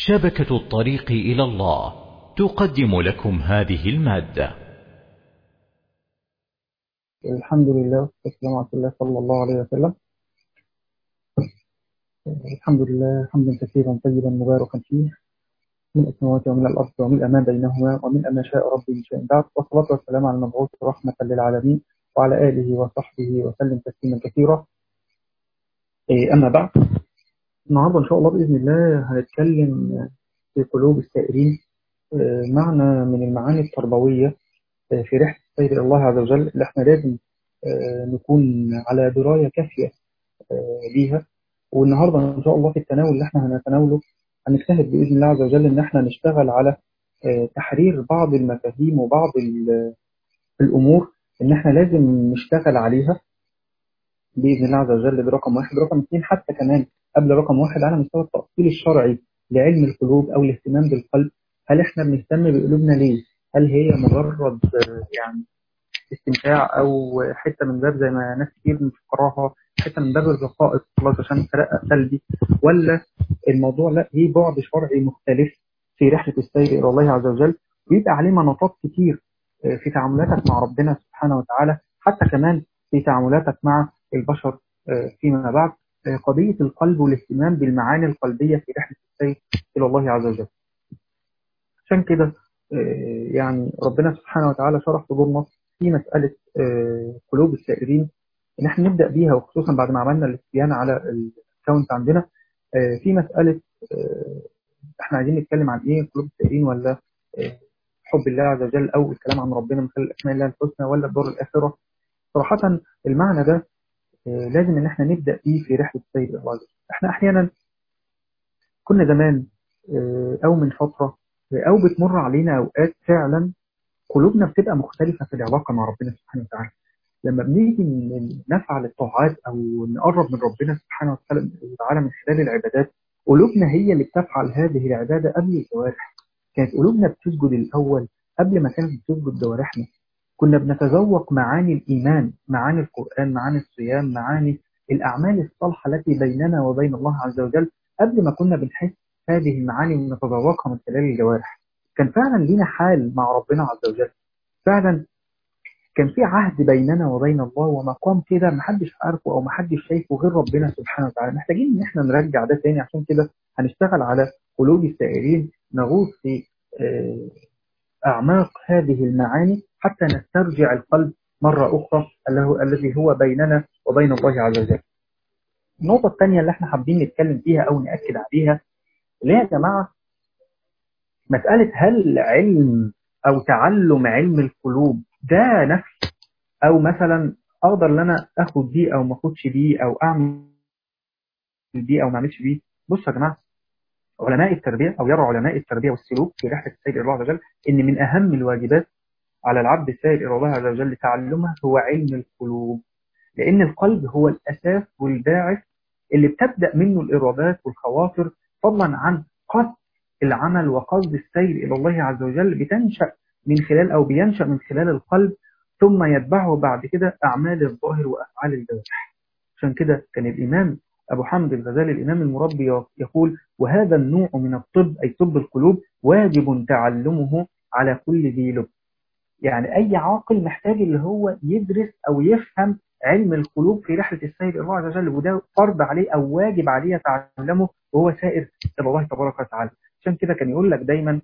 شبكة الطريق إلى الله تقدم لكم هذه المادة الحمد لله والسلام على رسول الله صلى الله عليه وسلم الحمد لله حمدا كثيرا طيبا مباركا فيه من السماوات ومن الأرض ومن ما بينهما ومن ما شاء ربي من شيء بعد والصلاة والسلام على المبعوث رحمة للعالمين وعلى آله وصحبه وسلم تسليما كثيرا أما بعد النهارده إن شاء الله بإذن الله هنتكلم في قلوب السائرين معنى من المعاني التربوية في رحلة السير إلى الله عز وجل اللي احنا لازم نكون على دراية كافية بيها والنهارده إن شاء الله في التناول اللي احنا هنتناوله هنجتهد بإذن الله عز وجل إن احنا نشتغل على تحرير بعض المفاهيم وبعض الأمور إن احنا لازم نشتغل عليها بإذن الله عز وجل ده رقم واحد رقم اثنين حتى كمان قبل رقم واحد على مستوى التأصيل الشرعي لعلم القلوب أو الاهتمام بالقلب هل احنا بنهتم بقلوبنا ليه؟ هل هي مجرد يعني استمتاع أو حتة من باب زي ما ناس كتير بتفكرها حتة من باب الرقائق خلاص عشان ترقق سلبي ولا الموضوع لا ليه بعد شرعي مختلف في رحلة السير إلى الله عز وجل ويبقى عليه مناطات كتير في تعاملاتك مع ربنا سبحانه وتعالى حتى كمان في تعاملاتك مع البشر فيما بعد قضية القلب والاهتمام بالمعاني القلبية في رحلة السير إلى الله عز وجل عشان كده يعني ربنا سبحانه وتعالى شرح صدورنا في مسألة قلوب السائرين إن احنا نبدأ بيها وخصوصا بعد ما عملنا الاستيانة على الكاونت عندنا في مسألة احنا عايزين نتكلم عن ايه قلوب السائرين ولا حب الله عز وجل او الكلام عن ربنا من خلال اسماء الله الحسنى ولا الدار الاخره صراحه المعنى ده لازم ان احنا نبدا بيه في رحله السير الى الله احنا احيانا كنا زمان او من فتره او بتمر علينا اوقات فعلا قلوبنا بتبقى مختلفه في العلاقه مع ربنا سبحانه وتعالى لما بنيجي نفعل الطاعات او نقرب من ربنا سبحانه وتعالى من خلال العبادات قلوبنا هي اللي بتفعل هذه العباده قبل الجوارح كانت قلوبنا بتسجد الاول قبل ما كانت بتسجد جوارحنا كنا بنتذوق معاني الإيمان معاني القرآن معاني الصيام معاني الأعمال الصالحة التي بيننا وبين الله عز وجل قبل ما كنا بنحس هذه المعاني ونتذوقها من خلال الجوارح كان فعلا لينا حال مع ربنا عز وجل فعلا كان في عهد بيننا وبين الله ومقام كده محدش عارفه أو محدش شايفه غير ربنا سبحانه وتعالى محتاجين إن احنا نرجع ده تاني عشان كده هنشتغل على قلوب السائرين نغوص في أعماق هذه المعاني حتى نسترجع القلب مرة أخرى الذي هو بيننا وبين الله عز وجل النقطة الثانية اللي احنا حابين نتكلم فيها أو نأكد عليها اللي هي يا جماعة مسألة هل علم أو تعلم علم القلوب ده نفس أو مثلا أقدر ان انا أخد دي أو ما أخدش دي أو أعمل دي أو ما أعملش دي بصوا يا جماعة علماء التربية أو يرى علماء التربية والسلوك في رحلة السير إلى الله عز وجل إن من أهم الواجبات على العبد السائر إلى الله عز وجل تعلمه هو علم القلوب لأن القلب هو الأساس والباعث اللي بتبدأ منه الإرادات والخواطر فضلا عن قصد العمل وقصد السير إلى الله عز وجل بتنشأ من خلال أو بينشأ من خلال القلب ثم يتبعه بعد كده أعمال الظاهر وأفعال الجوارح عشان كده كان الإمام أبو حمد الغزالي الإمام المربي يقول وهذا النوع من الطب أي طب القلوب واجب تعلمه على كل ذي لب يعني أي عاقل محتاج اللي هو يدرس أو يفهم علم القلوب في رحلة السير إلى الله عز وجل وده فرض عليه أو واجب عليه يتعلمه وهو سائر إلى الله تبارك وتعالى عشان كده كان يقول لك دايما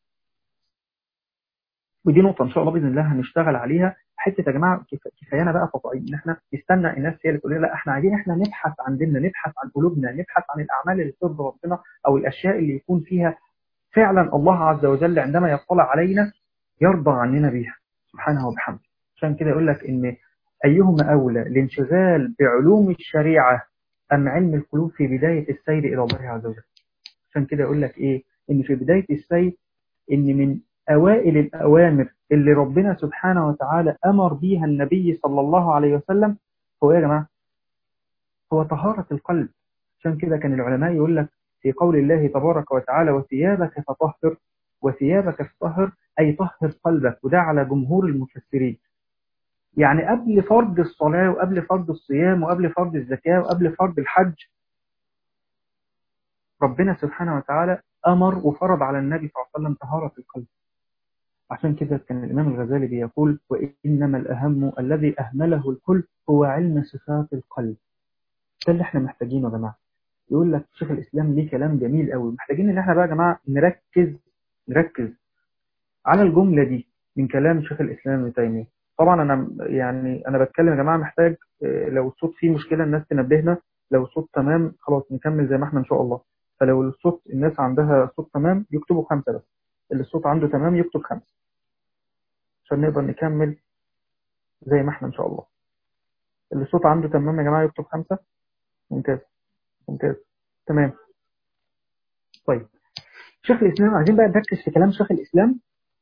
ودي نقطة إن شاء الله بإذن الله هنشتغل عليها حتة يا جماعة كفايانا بقى فضائيين إن إحنا نستنى الناس هي اللي تقول لنا لا إحنا عايزين إحنا نبحث عن ديننا نبحث عن قلوبنا نبحث عن الأعمال اللي ترضي ربنا أو الأشياء اللي يكون فيها فعلا الله عز وجل عندما يطلع علينا يرضى عننا بيها سبحانه وبحمده عشان كده يقول لك إن أيهما أولى الانشغال بعلوم الشريعة أم علم القلوب في بداية السير إلى الله عز وجل عشان كده يقول لك إيه إن في بداية السير إن من أوائل الأوامر اللي ربنا سبحانه وتعالى أمر بيها النبي صلى الله عليه وسلم هو يا جماعة هو طهارة القلب عشان كده كان العلماء يقول لك في قول الله تبارك وتعالى وثيابك فطهر وثيابك فطهر أي طهر قلبك وده على جمهور المفسرين يعني قبل فرض الصلاة وقبل فرض الصيام وقبل فرض الزكاة وقبل فرض الحج ربنا سبحانه وتعالى أمر وفرض على النبي صلى الله عليه وسلم طهارة القلب عشان كده كان الإمام الغزالي بيقول وإنما الأهم الذي أهمله الكل هو علم صفات القلب ده اللي احنا محتاجينه يا جماعة يقول لك شيخ الإسلام ليه كلام جميل قوي محتاجين إن احنا بقى يا جماعة نركز نركز على الجملة دي من كلام شيخ الإسلام ابن تيمية طبعا أنا يعني أنا بتكلم يا جماعة محتاج لو الصوت فيه مشكلة الناس تنبهنا لو الصوت تمام خلاص نكمل زي ما احنا إن شاء الله فلو الصوت الناس عندها صوت تمام يكتبوا خمسة بس اللي الصوت عنده تمام يكتب خمسة عشان نقدر نكمل زي ما احنا إن شاء الله اللي الصوت عنده تمام يا جماعة يكتب خمسة ممتاز ممتاز تمام طيب شيخ الإسلام عايزين بقى نركز في كلام شيخ الإسلام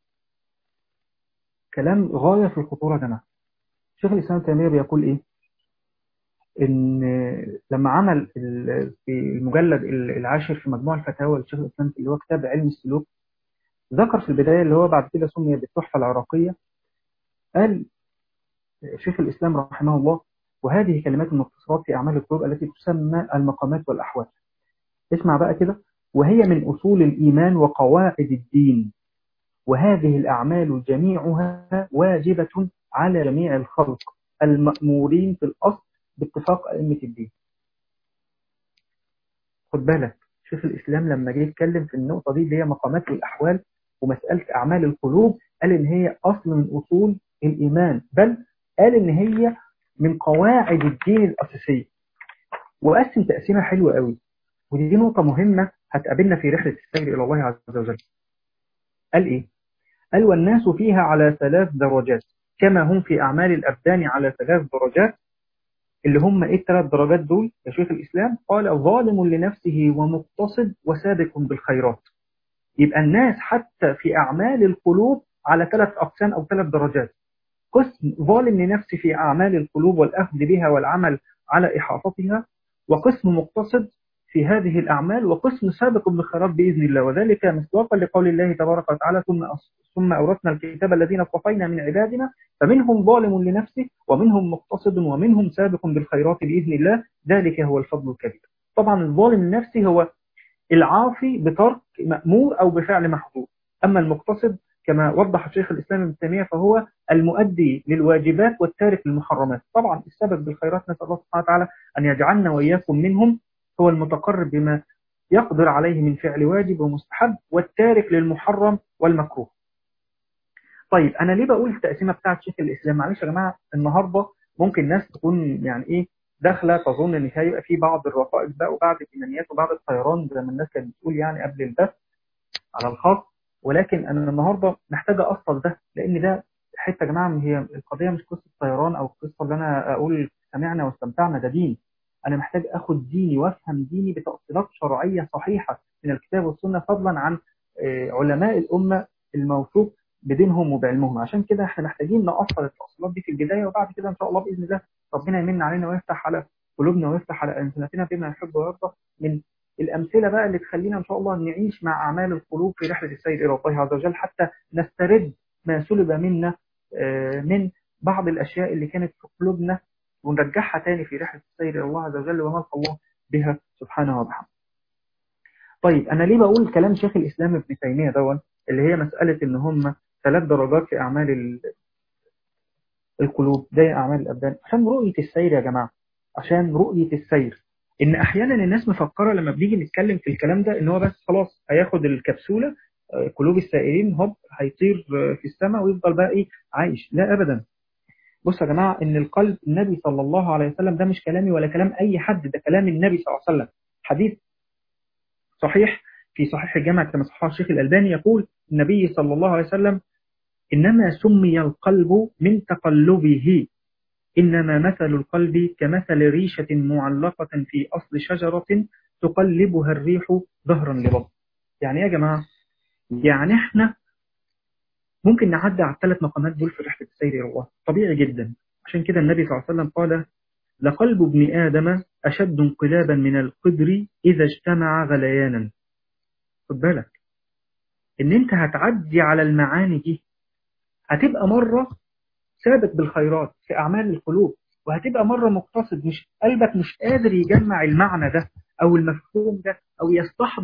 كلام غاية في الخطورة يا جماعة شيخ الإسلام تيمية بيقول إيه إن لما عمل في المجلد العاشر في مجموع الفتاوى لشيخ الإسلام اللي هو كتاب علم السلوك ذكر في البداية اللي هو بعد كده سمي بالتحفة العراقية قال شيخ الإسلام رحمه الله وهذه كلمات المختصرات في أعمال القلوب التي تسمى المقامات والأحوال اسمع بقى كده وهي من أصول الإيمان وقواعد الدين وهذه الأعمال جميعها واجبة على جميع الخلق المأمورين في الأصل باتفاق أئمة الدين خد بالك شيخ الإسلام لما جه يتكلم في النقطة دي اللي هي مقامات الأحوال ومسألة أعمال القلوب قال إن هي أصل من أصول الإيمان بل قال إن هي من قواعد الدين الأساسية وقسم تقسيمة حلوة قوي ودي نقطة مهمة هتقابلنا في رحلة السير إلى الله عز وجل قال إيه؟ قال والناس فيها على ثلاث درجات كما هم في أعمال الأبدان على ثلاث درجات اللي هم إيه الثلاث درجات دول يا شيخ الإسلام قال ظالم لنفسه ومقتصد وسابق بالخيرات يبقى الناس حتى في أعمال القلوب على ثلاث أقسام أو ثلاث درجات قسم ظالم لنفسه في أعمال القلوب والأخذ بها والعمل على إحاطتها وقسم مقتصد في هذه الأعمال وقسم سابق بالخيرات بإذن الله وذلك مصداقا لقول الله تبارك وتعالى ثم ثم أورثنا الكتاب الذين اصطفينا من عبادنا فمنهم ظالم لنفسه ومنهم مقتصد ومنهم سابق بالخيرات بإذن الله ذلك هو الفضل الكبير طبعا الظالم لنفسه هو العاصي بترك مأمور أو بفعل محظور أما المقتصد كما وضح شيخ الإسلام ابن تيمية فهو المؤدي للواجبات والتارك للمحرمات طبعا السبب بالخيرات نسأل الله سبحانه وتعالى أن يجعلنا وإياكم منهم هو المتقرب بما يقدر عليه من فعل واجب ومستحب والتارك للمحرم والمكروه طيب أنا ليه بقول التقسيمة بتاعت شيخ الإسلام معلش يا جماعة النهاردة ممكن ناس تكون يعني إيه داخلة تظن إن هيبقى في بعض الرقائق بقى وبعض الإيمانيات وبعض الطيران زي ما الناس كانت بتقول يعني قبل البث على الخاص ولكن أنا النهاردة محتاج أصل ده لأن ده حتة يا جماعة هي القضية مش قصة طيران أو القصة اللي أنا أقول سمعنا واستمتعنا ده دين أنا محتاج أخد ديني وأفهم ديني بتأصيلات شرعية صحيحة من الكتاب والسنة فضلا عن علماء الأمة الموثوق بدينهم وبعلمهم عشان كده احنا محتاجين نأصل التأصيلات دي في البداية وبعد كده إن شاء الله بإذن الله ربنا يمن علينا ويفتح على قلوبنا ويفتح على ألسنتنا بما يحب ويرضى من الأمثلة بقى اللي تخلينا إن شاء الله نعيش مع أعمال القلوب في رحلة السير إلى الله عز وجل حتى نسترد ما سلب منا من بعض الأشياء اللي كانت في قلوبنا ونرجعها تاني في رحلة السير إلى الله عز وجل ونلقى الله بها سبحانه وبحمده. طيب أنا ليه بقول كلام شيخ الإسلام ابن تيمية دون اللي هي مسألة إن هم ثلاث درجات في أعمال القلوب زي أعمال الأبدان عشان رؤية السير يا جماعة عشان رؤية السير إن أحيانا الناس مفكرة لما بنيجي نتكلم في الكلام ده إن هو بس خلاص هياخد الكبسولة قلوب السائرين هوب هيطير في السماء ويفضل بقى إيه عايش لا أبدا بصوا يا جماعة إن القلب النبي صلى الله عليه وسلم ده مش كلامي ولا كلام أي حد ده كلام النبي صلى الله عليه وسلم حديث صحيح في صحيح الجامع كما صححه الشيخ الألباني يقول النبي صلى الله عليه وسلم إنما سمي القلب من تقلبه إنما مثل القلب كمثل ريشة معلقة في أصل شجرة تقلبها الريح ظهرا لبطن يعني يا جماعة يعني احنا ممكن نعدي على الثلاث مقامات دول في رحلة السير إلى الله طبيعي جدا عشان كده النبي صلى الله عليه وسلم قال لقلب ابن آدم أشد انقلابا من القدر إذا اجتمع غليانا خد بالك إن أنت هتعدي على المعاني دي هتبقى مرة ثابت بالخيرات في أعمال القلوب وهتبقى مرة مقتصد مش قلبك مش قادر يجمع المعنى ده أو المفهوم ده أو يستحضر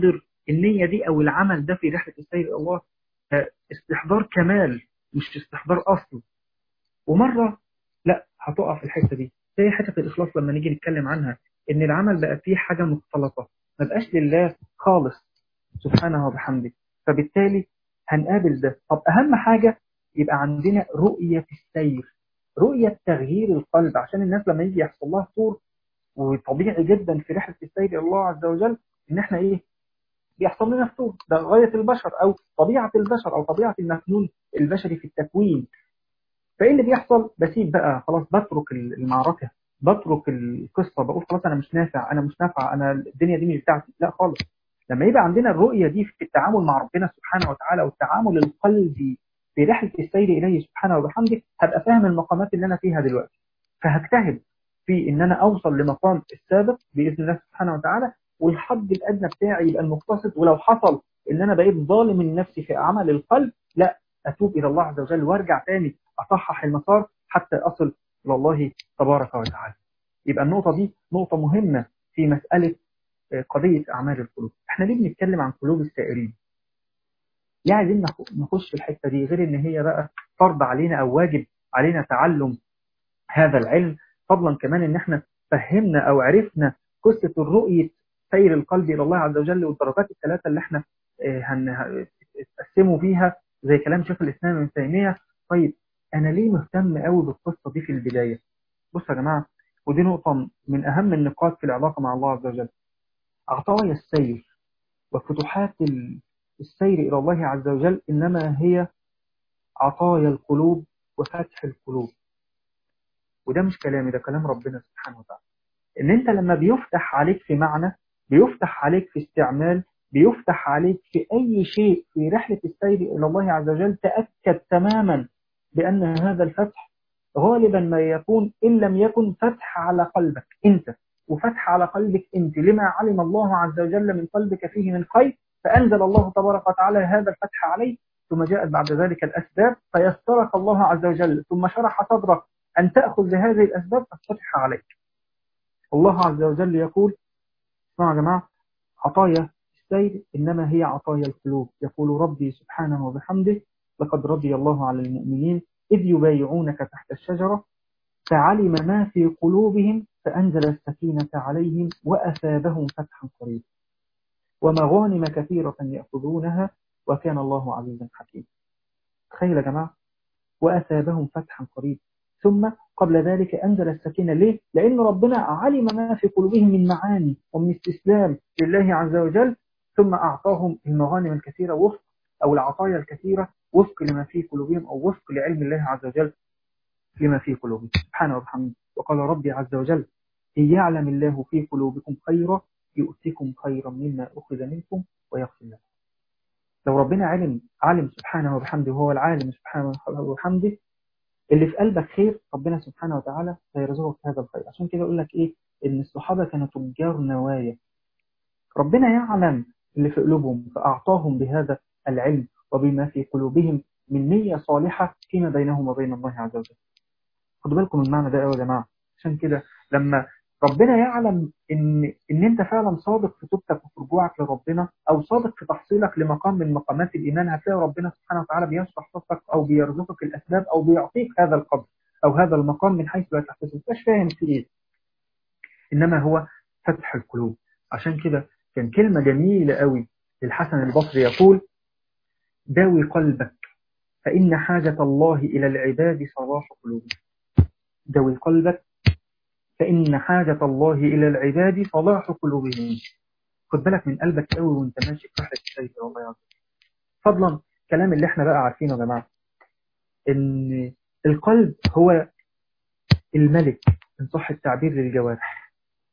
النية دي أو العمل ده في رحلة السير إلى الله استحضار كمال مش استحضار أصل ومرة لا هتقع في الحتة دي زي حتة الإخلاص لما نيجي نتكلم عنها إن العمل بقى فيه حاجة مختلطة ما بقاش لله خالص سبحانه وبحمده فبالتالي هنقابل ده طب أهم حاجة يبقى عندنا رؤية السير رؤية تغيير القلب عشان الناس لما يجي يحصل لها طور وطبيعي جدا في رحلة السير إلى الله عز وجل إن إحنا إيه بيحصل لنا فتور ده غاية البشر أو طبيعة البشر أو طبيعة المكنون البشري في التكوين فإيه اللي بيحصل بسيب بقى خلاص بترك المعركة بترك القصة بقول خلاص أنا مش نافع أنا مش نافع أنا الدنيا دي مش بتاعتي لا خالص لما يبقى عندنا الرؤية دي في التعامل مع ربنا سبحانه وتعالى والتعامل القلبي في رحلة السير إليه سبحانه وبحمده هبقى فاهم المقامات اللي أنا فيها دلوقتي فهجتهد في إن أنا أوصل لمقام السابق بإذن الله سبحانه وتعالى والحد الأدنى بتاعي يبقى المقتصد ولو حصل إن أنا بقيت ظالم من نفسي في عمل القلب لا أتوب إلى الله عز وجل وارجع تاني أصحح المسار حتى أصل إلى الله تبارك وتعالى يبقى النقطة دي نقطة مهمة في مسألة قضية أعمال القلوب احنا ليه بنتكلم عن قلوب السائرين ليه عايزين نخش في الحتة دي غير ان هي بقى فرض علينا او واجب علينا تعلم هذا العلم فضلا كمان ان احنا فهمنا او عرفنا قصة الرؤية سير القلب الى الله عز وجل والدرجات الثلاثة اللي احنا هنقسموا فيها زي كلام شيخ الاسلام ابن تيمية طيب انا ليه مهتم قوي بالقصة دي في البداية بصوا يا جماعة ودي نقطة من اهم النقاط في العلاقة مع الله عز وجل عطايا السير وفتوحات السير إلى الله عز وجل إنما هي عطايا القلوب وفتح القلوب وده مش كلامي ده كلام ربنا سبحانه وتعالى إن أنت لما بيفتح عليك في معنى بيفتح عليك في استعمال بيفتح عليك في أي شيء في رحلة السير إلى الله عز وجل تأكد تماما بأن هذا الفتح غالبا ما يكون إن لم يكن فتح على قلبك أنت وفتح على قلبك أنت لما علم الله عز وجل من قلبك فيه من خير فأنزل الله تبارك وتعالى هذا الفتح عليه ثم جاءت بعد ذلك الأسباب فيسترك الله عز وجل ثم شرح صدرك أن تأخذ بهذه الأسباب فافتح عليك الله عز وجل يقول اسمعوا يا جماعة عطايا السير إنما هي عطايا القلوب يقول ربي سبحانه وبحمده لقد رضي الله على المؤمنين إذ يبايعونك تحت الشجرة فعلم ما في قلوبهم فأنزل السكينة عليهم وأثابهم فتحا قريبا ومغانم كثيرة يأخذونها وكان الله عزيزا حكيما تخيل يا جماعة وأثابهم فتحا قريبا ثم قبل ذلك أنزل السكينة ليه؟ لأن ربنا علم ما في قلوبهم من معاني ومن استسلام لله عز وجل ثم أعطاهم المغانم الكثيرة وفق أو العطايا الكثيرة وفق لما في قلوبهم أو وفق لعلم الله عز وجل لما في قلوبهم سبحانه وبحمده وقال ربي عز وجل إن يعلم الله في قلوبكم خيرا يؤتكم خيرا مما أخذ منكم ويغفر لكم لو ربنا علم علم سبحانه وبحمده وهو العالم سبحانه وبحمده اللي في قلبك خير ربنا سبحانه وتعالى سيرزقك هذا الخير عشان كده أقول لك إيه إن الصحابة كانوا تجار نوايا ربنا يعلم اللي في قلوبهم فأعطاهم بهذا العلم وبما في قلوبهم من نية صالحة فيما بينهم وبين الله عز وجل خدوا بالكم من المعنى ده يا جماعة عشان كده لما ربنا يعلم ان ان انت فعلا صادق في توبتك وفي رجوعك لربنا او صادق في تحصيلك لمقام من مقامات الايمان هتلاقي ربنا سبحانه وتعالى بيشرح صدرك او بيرزقك الاسباب او بيعطيك هذا القدر او هذا المقام من حيث لا تحتسب مش فاهم في ايه انما هو فتح القلوب عشان كده كان كلمه جميله قوي للحسن البصري يقول داوي قلبك فان حاجه الله الى العباد صلاح قلوبهم داوي قلبك فإن حاجة الله إلى العباد صلاح قلوبهم خد بالك من قلبك قوي وانت ماشي في رحلة الشيء والله يعظم فضلا كلام اللي احنا بقى عارفينه يا جماعة ان القلب هو الملك ان صح التعبير للجوارح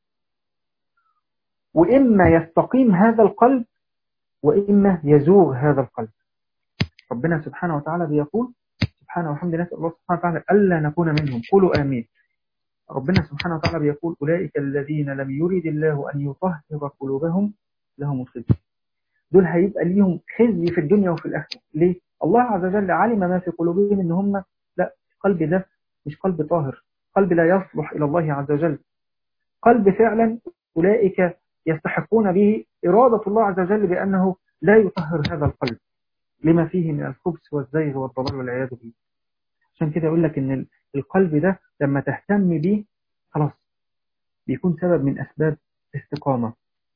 وإما يستقيم هذا القلب وإما يزوغ هذا القلب ربنا سبحانه وتعالى بيقول سبحانه وحمد نسأل الله سبحانه وتعالى ألا نكون منهم قولوا آمين ربنا سبحانه وتعالى بيقول أولئك الذين لم يرد الله أن يطهر قلوبهم لهم الخزي دول هيبقى ليهم خزي في الدنيا وفي الآخرة ليه؟ الله عز وجل علم ما في قلوبهم إن هم لا القلب ده مش قلب طاهر قلب لا يصلح إلى الله عز وجل قلب فعلا أولئك يستحقون به إرادة الله عز وجل بأنه لا يطهر هذا القلب لما فيه من الخبث والزيغ والضلال والعياذ بالله عشان كده يقول لك إن القلب ده لما تهتم به خلاص بيكون سبب من أسباب استقامة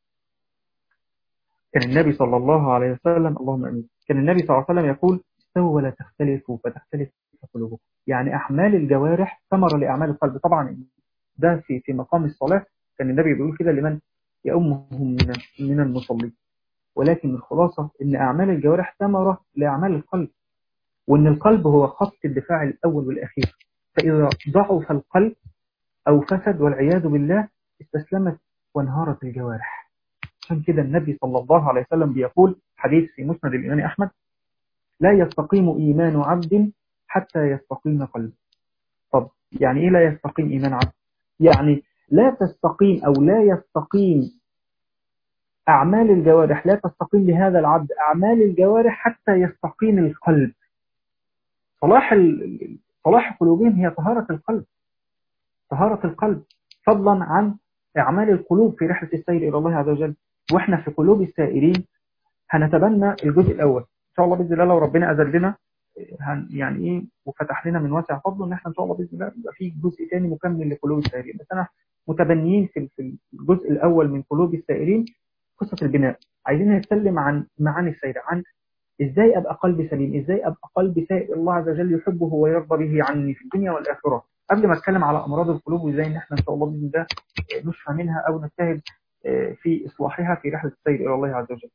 كان النبي صلى الله عليه وسلم اللهم أمين كان النبي صلى الله عليه وسلم يقول استووا ولا تختلفوا فتختلف قلوبكم يعني أعمال الجوارح ثمرة لأعمال القلب طبعا ده في في مقام الصلاة كان النبي بيقول كده لمن يأمهم من من المصلين ولكن الخلاصة إن أعمال الجوارح ثمرة لأعمال القلب وإن القلب هو خط الدفاع الأول والأخير فإذا ضعف القلب أو فسد والعياذ بالله استسلمت وانهارت الجوارح عشان كده النبي صلى الله عليه وسلم بيقول حديث في مسند الإمام أحمد لا يستقيم إيمان عبد حتى يستقيم قلبه طب يعني إيه لا يستقيم إيمان عبد يعني لا تستقيم أو لا يستقيم أعمال الجوارح لا تستقيم لهذا العبد أعمال الجوارح حتى يستقيم القلب صلاح ال... صلاح قلوبهم هي طهارة القلب طهارة القلب فضلا عن أعمال القلوب في رحلة السير إلى الله عز وجل وإحنا في قلوب السائرين هنتبنى الجزء الأول إن شاء الله بإذن الله لو ربنا أذن لنا هن يعني إيه وفتح لنا من واسع فضله إن إحنا إن شاء الله بإذن الله يبقى في جزء ثاني مكمل لقلوب السائرين بس أنا متبنيين في في الجزء الأول من قلوب السائرين قصة البناء عايزين نتكلم عن معاني السير عن ازاي ابقى قلبي سليم ازاي ابقى قلبي سائر الله عز وجل يحبه ويرضى به عني في الدنيا والاخره قبل ما اتكلم على امراض القلوب وازاي ان احنا ان شاء الله باذن الله نشفى منها او نجتهد في اصلاحها في رحله السير الى الله عز وجل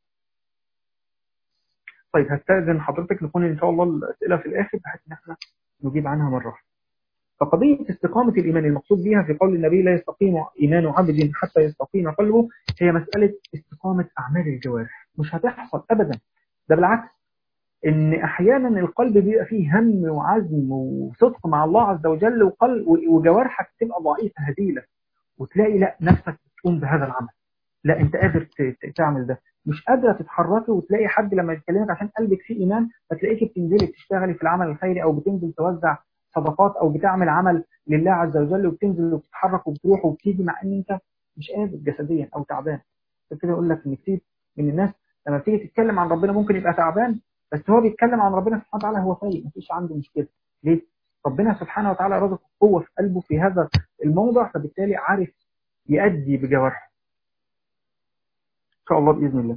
طيب هستاذن حضرتك نكون ان شاء الله الاسئله في الاخر بحيث ان احنا نجيب عنها مره واحده فقضية استقامة الإيمان المقصود بها في قول النبي لا يستقيم إيمان عبد حتى يستقيم قلبه هي مسألة استقامة أعمال الجوارح مش هتحصل أبدا ده بالعكس إن أحيانا القلب بيبقى فيه هم وعزم وصدق مع الله عز وجل وقلب وجوارحك تبقى ضعيفة هزيلة وتلاقي لا نفسك تقوم بهذا العمل لا أنت قادر تعمل ده مش قادرة تتحركي وتلاقي حد لما يتكلمك عشان قلبك فيه إيمان فتلاقيك بتنزلي تشتغلي في العمل الخيري أو بتنزل توزع صدقات او بتعمل عمل لله عز وجل وبتنزل وبتتحرك وبتروح وبتيجي مع ان انت مش قادر جسديا او تعبان كده اقول لك ان كتير من الناس لما بتيجي تتكلم عن ربنا ممكن يبقى تعبان بس هو بيتكلم عن ربنا سبحانه وتعالى هو فايق مفيش عنده مشكله ليه ربنا سبحانه وتعالى رزق قوه في قلبه في هذا الموضع فبالتالي عارف يؤدي بجوارحه ان شاء الله باذن الله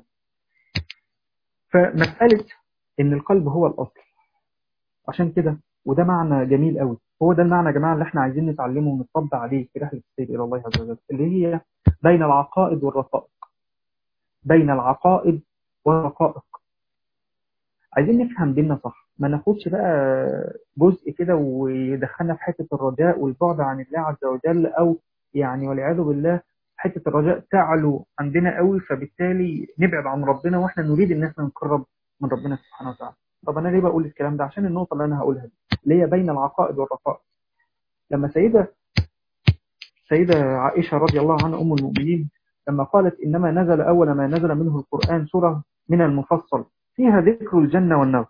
فمساله ان القلب هو الاصل عشان كده وده معنى جميل قوي هو ده المعنى يا جماعه اللي احنا عايزين نتعلمه ونطبق عليه في رحله السير الى الله عز وجل اللي هي بين العقائد والرقائق بين العقائد والرقائق عايزين نفهم ديننا صح ما ناخدش بقى جزء كده ويدخلنا في حته الرجاء والبعد عن الله عز وجل او يعني والعياذ بالله حته الرجاء تعلو عندنا قوي فبالتالي نبعد عن ربنا واحنا نريد ان احنا نقرب من ربنا سبحانه وتعالى طب انا ليه بقول الكلام ده عشان النقطه اللي انا هقولها دي اللي هي بين العقائد والرقائق لما سيده سيده عائشه رضي الله عنها ام المؤمنين لما قالت انما نزل اول ما نزل منه القران سوره من المفصل فيها ذكر الجنه والنار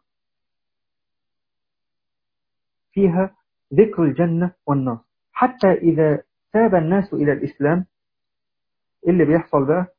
فيها ذكر الجنه والنار حتى اذا تاب الناس الى الاسلام اللي بيحصل بقى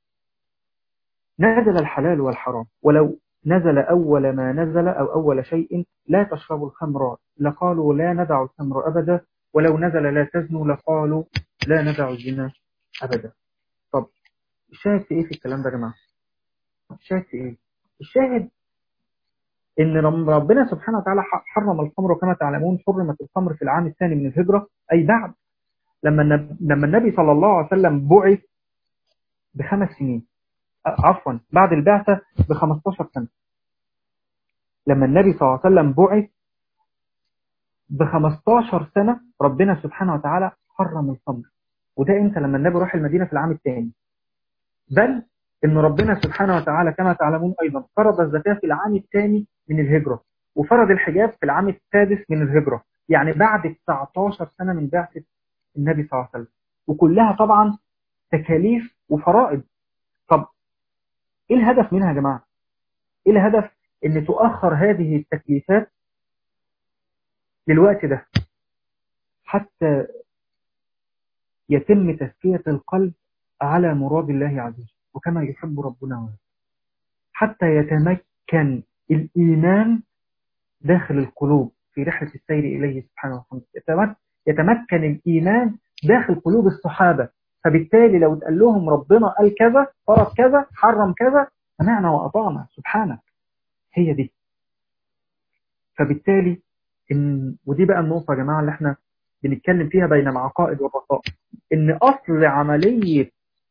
نزل الحلال والحرام ولو نزل أول ما نزل أو أول شيء لا تشربوا الخمر لقالوا لا ندع الخمر أبدا ولو نزل لا تزنوا لقالوا لا ندع الزنا أبدا طب الشاهد في إيه في الكلام ده يا جماعة الشاهد في إيه الشاهد إن ربنا سبحانه وتعالى حرم الخمر كما تعلمون حرمت الخمر في العام الثاني من الهجرة أي بعد لما النبي, لما النبي صلى الله عليه وسلم بعث بخمس سنين عفوا بعد البعثة ب 15 سنة لما النبي صلى الله عليه وسلم بعث ب 15 سنة ربنا سبحانه وتعالى حرم الخمر وده امتى لما النبي راح المدينة في العام الثاني بل ان ربنا سبحانه وتعالى كما تعلمون ايضا فرض الزكاة في العام الثاني من الهجرة وفرض الحجاب في العام السادس من الهجرة يعني بعد 19 سنة من بعثة النبي صلى الله عليه وسلم وكلها طبعا تكاليف وفرائض طب ايه الهدف منها يا جماعة ايه الهدف ان تؤخر هذه التكليفات للوقت ده حتى يتم تزكية القلب على مراد الله عز وجل وكما يحب ربنا ويرضى حتى يتمكن الإيمان داخل القلوب في رحلة السير إليه سبحانه وتعالى يتمكن الإيمان داخل قلوب الصحابة فبالتالي لو اتقال لهم ربنا قال كذا فرض كذا حرم كذا سمعنا وأطعنا سبحانك هي دي فبالتالي إن ودي بقى النقطة يا جماعة اللي احنا بنتكلم فيها بين العقائد والرقائق إن أصل عملية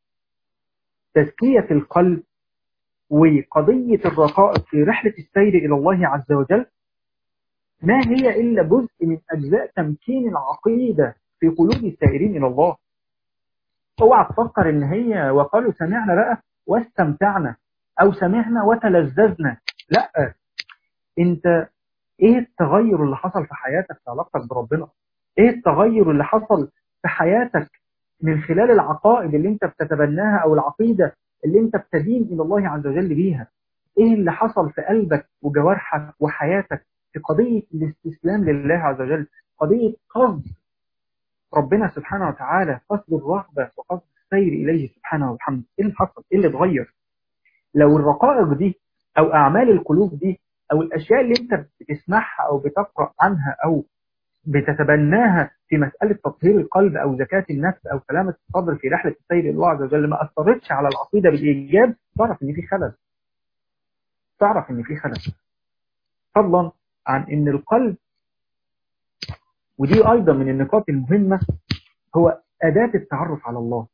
تزكية القلب وقضية الرقائق في رحلة السير إلى الله عز وجل ما هي إلا جزء من أجزاء تمكين العقيدة في قلوب السائرين إلى الله اوعى تفكر ان هي وقالوا سمعنا بقى واستمتعنا او سمعنا وتلذذنا لا انت ايه التغير اللي حصل في حياتك في علاقتك بربنا ايه التغير اللي حصل في حياتك من خلال العقائد اللي انت بتتبناها او العقيدة اللي انت بتدين الى الله عز وجل بيها ايه اللي حصل في قلبك وجوارحك وحياتك في قضية الاستسلام لله عز وجل قضية قصد ربنا سبحانه وتعالى قصد الرغبة وقصد السير إليه سبحانه وبحمده إيه اللي حصل؟ إيه اللي اتغير؟ لو الرقائق دي أو أعمال القلوب دي أو الأشياء اللي أنت بتسمعها أو بتقرأ عنها أو بتتبناها في مسألة تطهير القلب أو زكاة النفس أو سلامة الصدر في رحلة السير إلى الله عز وجل ما أثرتش على العقيدة بالإيجاب تعرف إن في خلل تعرف إن في خلل فضلا عن إن القلب ودي أيضا من النقاط المهمة هو أداة التعرف على الله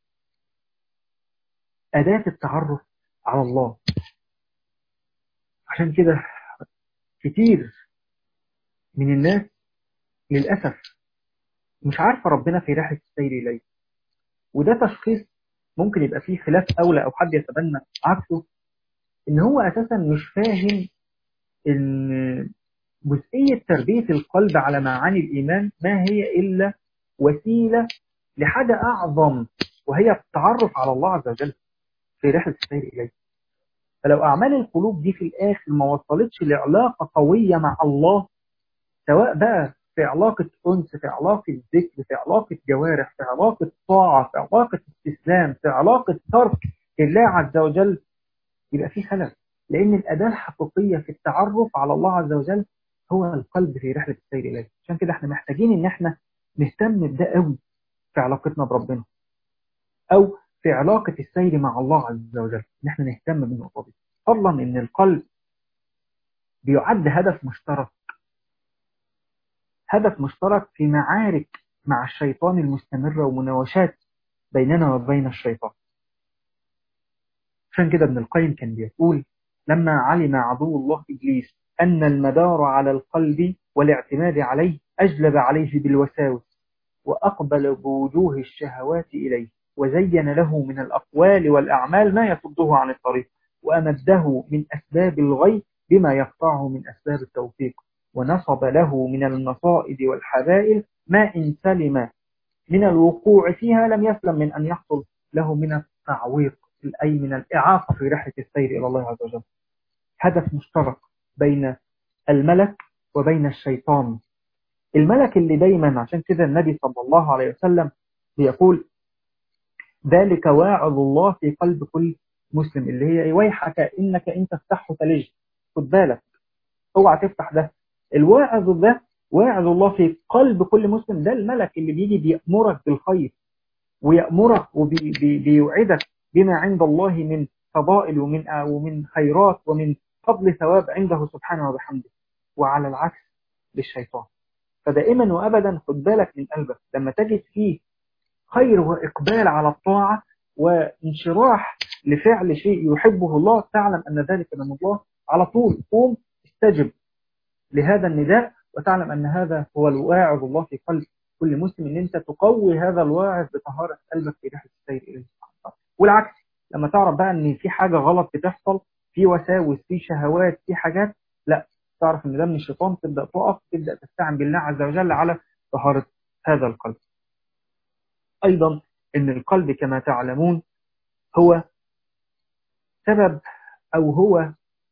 أداة التعرف على الله عشان كده كتير من الناس للأسف مش عارفة ربنا في رحلة السير إليه وده تشخيص ممكن يبقى فيه خلاف أولى أو حد يتبنى عكسه إن هو أساسا مش فاهم إن جزئية تربية القلب على معاني الإيمان ما هي إلا وسيلة لحاجة أعظم وهي التعرف على الله عز وجل في رحلة السير إليه فلو أعمال القلوب دي في الآخر ما وصلتش لعلاقة قوية مع الله سواء بقى في علاقة أنس في علاقة ذكر في علاقة جوارح في علاقة طاعة في علاقة استسلام في علاقة ترك الله عز وجل يبقى في خلل لأن الأداة الحقيقية في التعرف على الله عز وجل هو القلب في رحلة السير إليه عشان كده احنا محتاجين ان احنا نهتم بده قوي في علاقتنا بربنا او في علاقة السير مع الله عز وجل ان احنا نهتم بالنقطة دي فضلا ان القلب بيعد هدف مشترك هدف مشترك في معارك مع الشيطان المستمرة ومناوشات بيننا وبين الشيطان عشان كده ابن القيم كان بيقول لما علم عدو الله إبليس أن المدار على القلب والاعتماد عليه أجلب عليه بالوساوس وأقبل بوجوه الشهوات إليه وزين له من الأقوال والأعمال ما يصده عن الطريق وأمده من أسباب الغي بما يقطعه من أسباب التوفيق ونصب له من المصائد والحبائل ما إن سلم من الوقوع فيها لم يسلم من أن يحصل له من التعويق أي من الإعاقة في رحلة السير إلى الله عز وجل هدف مشترك بين الملك وبين الشيطان الملك اللي دايما عشان كده النبي صلى الله عليه وسلم بيقول ذلك واعظ الله في قلب كل مسلم اللي هي ويحك إنك إن تفتحه تلج خد بالك اوعى تفتح ده الواعظ ده واعظ الله في قلب كل مسلم ده الملك اللي بيجي بيأمرك بالخير ويأمرك وبيوعدك بما عند الله من فضائل ومن ومن خيرات ومن فضل ثواب عنده سبحانه وبحمده وعلى العكس للشيطان فدائما وابدا خد بالك من قلبك لما تجد فيه خير واقبال على الطاعه وانشراح لفعل شيء يحبه الله تعلم ان ذلك من الله على طول قوم استجب لهذا النداء وتعلم ان هذا هو الواعظ الله في قلب كل مسلم ان انت تقوي هذا الواعظ بطهاره قلبك في رحله السير اليه سبحانه وتعالى والعكس لما تعرف بقى ان في حاجه غلط بتحصل في وساوس في شهوات في حاجات لا تعرف ان ده من الشيطان تبدا تقف تبدا تستعن بالله عز وجل على طهاره هذا القلب ايضا ان القلب كما تعلمون هو سبب او هو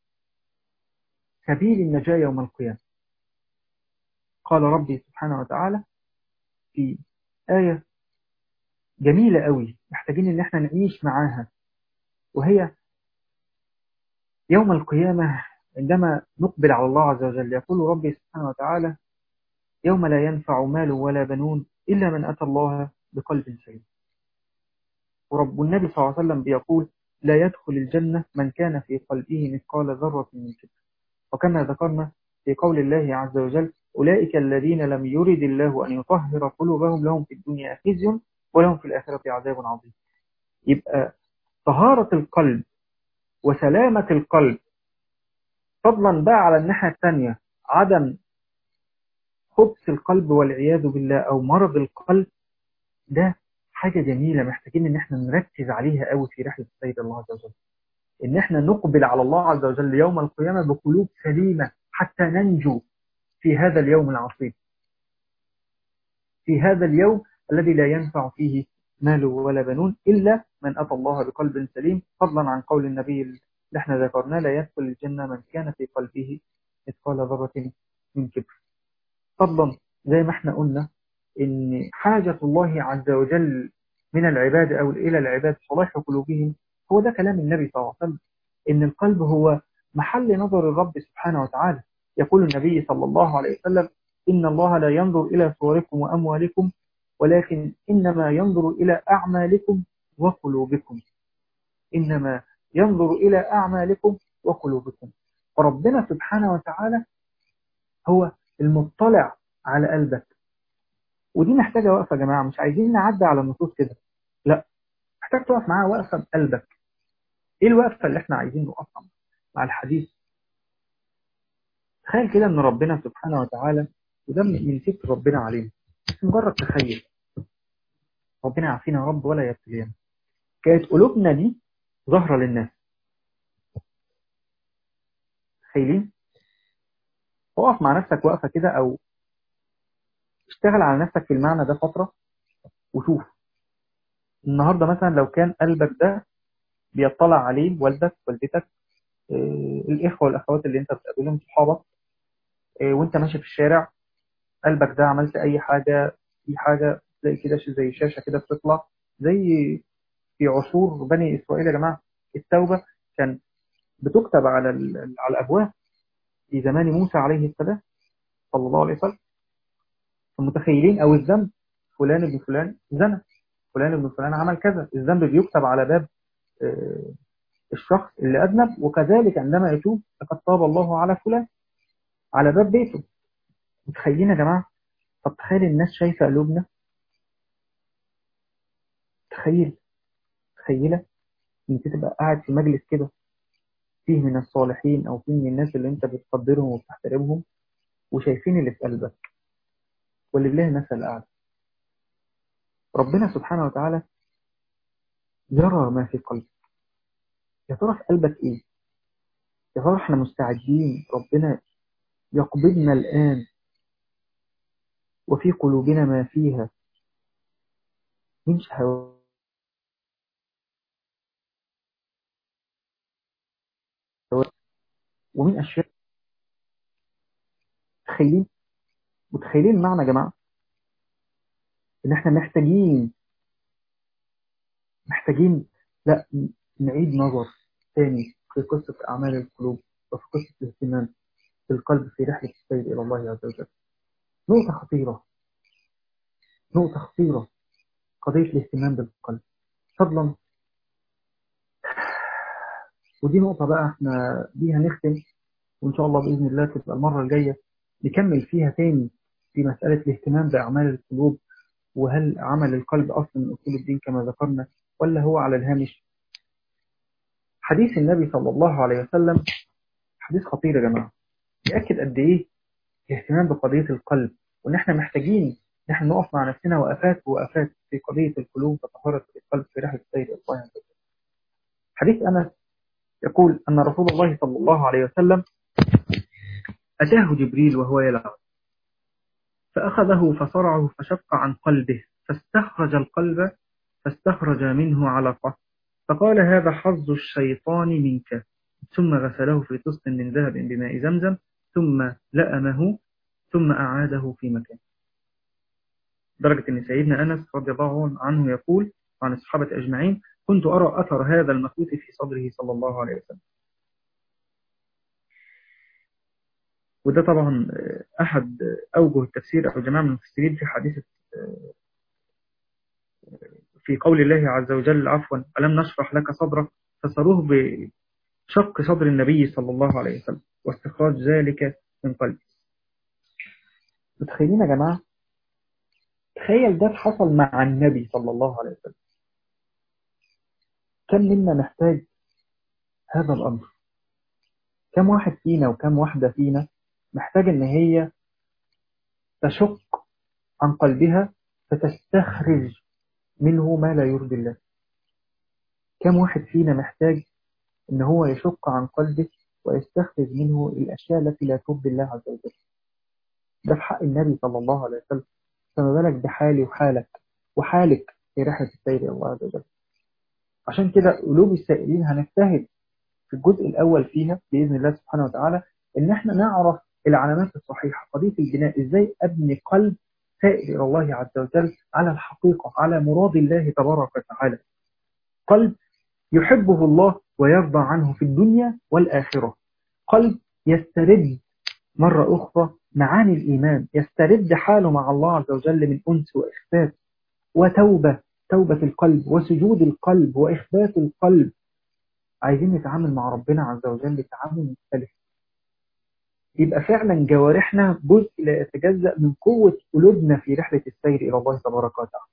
سبيل النجاة يوم القيامة قال ربي سبحانه وتعالى في آية جميلة قوي محتاجين ان احنا نعيش معاها وهي يوم القيامة عندما نقبل على الله عز وجل يقول ربي سبحانه وتعالى يوم لا ينفع مال ولا بنون إلا من أتى الله بقلب سليم ورب النبي صلى الله عليه وسلم بيقول لا يدخل الجنة من كان في قلبه مثقال ذرة من كبر وكما ذكرنا في قول الله عز وجل أولئك الذين لم يرد الله أن يطهر قلوبهم لهم في الدنيا خزي ولهم في الآخرة عذاب عظيم يبقى طهارة القلب وسلامة القلب فضلا بقى على الناحية الثانية عدم خبث القلب والعياذ بالله أو مرض القلب ده حاجة جميلة محتاجين إن احنا نركز عليها قوي في رحلة السيد الله عز وجل إن احنا نقبل على الله عز وجل يوم القيامة بقلوب سليمة حتى ننجو في هذا اليوم العصيب في هذا اليوم الذي لا ينفع فيه مال ولا بنون إلا من أتى الله بقلب سليم فضلا عن قول النبي اللي احنا ذكرناه لا يدخل الجنة من كان في قلبه مثقال ذرة من كبر فضلا زي ما احنا قلنا ان حاجة الله عز وجل من العباد او الى العباد صلاح قلوبهم هو ده كلام النبي صلى الله عليه وسلم ان القلب هو محل نظر الرب سبحانه وتعالى يقول النبي صلى الله عليه وسلم إن الله لا ينظر إلى صوركم وأموالكم ولكن إنما ينظر إلى أعمالكم وقلوبكم إنما ينظر إلى أعمالكم وقلوبكم فربنا سبحانه وتعالى هو المطلع على قلبك ودي محتاجة وقفة يا جماعة مش عايزين نعدي على النصوص كده لا محتاج تقف معاها وقفة بقلبك ايه الوقفة اللي احنا عايزين نوقفها مع الحديث تخيل كده ان ربنا سبحانه وتعالى وده من ستر ربنا علينا بس مجرد تخيل ربنا يعافينا يا رب ولا يبتلينا كانت قلوبنا دي ظاهرة للناس تخيلين اقف مع نفسك وقفة كده او اشتغل على نفسك في المعنى ده فترة وشوف النهاردة مثلا لو كان قلبك ده بيطلع عليه والدك والدتك اه الإخوة والأخوات اللي أنت بتقابلهم صحابك اه وأنت ماشي في الشارع قلبك ده عملت أي حاجة في حاجة تلاقي كده زي شاشة كده بتطلع زي في عصور بني إسرائيل يا جماعة التوبة كان بتكتب على على الأبواب في زمان موسى عليه السلام صلى الله عليه وسلم متخيلين أو الذنب فلان ابن فلان زنى فلان ابن فلان عمل كذا الذنب بيكتب على باب اه الشخص اللي أذنب وكذلك عندما يتوب لقد تاب الله على فلان على باب بيته متخيلين يا جماعة طب تخيل الناس شايفة قلوبنا تخيل تخيلة انت تبقى قاعد في مجلس كده فيه من الصالحين او فيه من الناس اللي انت بتقدرهم وبتحترمهم وشايفين اللي في قلبك ولله مثل الاعلى ربنا سبحانه وتعالى يرى ما في قلبك يا ترى في قلبك ايه يا ترى احنا مستعدين ربنا يقبضنا الآن وفي قلوبنا ما فيها من شهوات ومن أشياء تخيلين متخيلين معنى يا جماعة إن إحنا محتاجين محتاجين لا نعيد نظر تاني في قصة أعمال القلوب وفي قصة الاهتمام بالقلب في رحلة السير إلى الله عز وجل نقطة خطيرة نقطة خطيرة قضية الاهتمام بالقلب فضلا ودي نقطة بقى احنا بيها نختم وإن شاء الله بإذن الله تبقى المرة الجاية نكمل فيها تاني في مسألة الاهتمام بأعمال القلوب وهل عمل القلب أصلا من أصول الدين كما ذكرنا ولا هو على الهامش حديث النبي صلى الله عليه وسلم حديث خطير يا جماعة يأكد قد إيه الاهتمام بقضية القلب وإن إحنا محتاجين إن إحنا نقف مع نفسنا وقفات ووقفات في قضية القلوب وطهارة القلب في رحلة السير إلى الله عز وجل. حديث أنس يقول أن رسول الله صلى الله عليه وسلم أتاه جبريل وهو يلعب فأخذه فصرعه فشق عن قلبه فاستخرج القلب فاستخرج منه علقة فقال هذا حظ الشيطان منك ثم غسله في طست من ذهب بماء زمزم ثم لأمه ثم أعاده في مكان درجة أن سيدنا أنس رضي الله عنه يقول عن الصحابة أجمعين كنت أرى أثر هذا المكوث في صدره صلى الله عليه وسلم وده طبعا أحد أوجه التفسير أو جماعة من المفسرين في حادثة في قول الله عز وجل عفوا ألم نشرح لك صدرك فسروه بشق صدر النبي صلى الله عليه وسلم واستخراج ذلك من قلبه متخيلين يا جماعة تخيل ده حصل مع النبي صلى الله عليه وسلم كم منا محتاج هذا الأمر كم واحد فينا وكم واحدة فينا محتاج ان هي تشق عن قلبها فتستخرج منه ما لا يرضي الله كم واحد فينا محتاج ان هو يشق عن قلبه ويستخرج منه الاشياء التي لا ترضي الله عز وجل ده في حق النبي صلى الله عليه وسلم فما بالك بحالي وحالك وحالك في رحلة السير إلى الله عز وجل عشان كده قلوب السائلين هنجتهد في الجزء الأول فيها بإذن الله سبحانه وتعالى إن احنا نعرف العلامات الصحيحة قضية البناء إزاي أبني قلب سائر إلى الله عز وجل على الحقيقة على مراد الله تبارك وتعالى قلب يحبه الله ويرضى عنه في الدنيا والآخرة قلب يسترد مرة أخرى معاني الإيمان يسترد حاله مع الله عز وجل من أنس وإخبات وتوبة توبة القلب وسجود القلب وإخبات القلب عايزين نتعامل مع ربنا عز وجل تعامل مختلف يبقى فعلا جوارحنا جزء لا يتجزأ من قوة قلوبنا في رحلة السير إلى الله تبارك وتعالى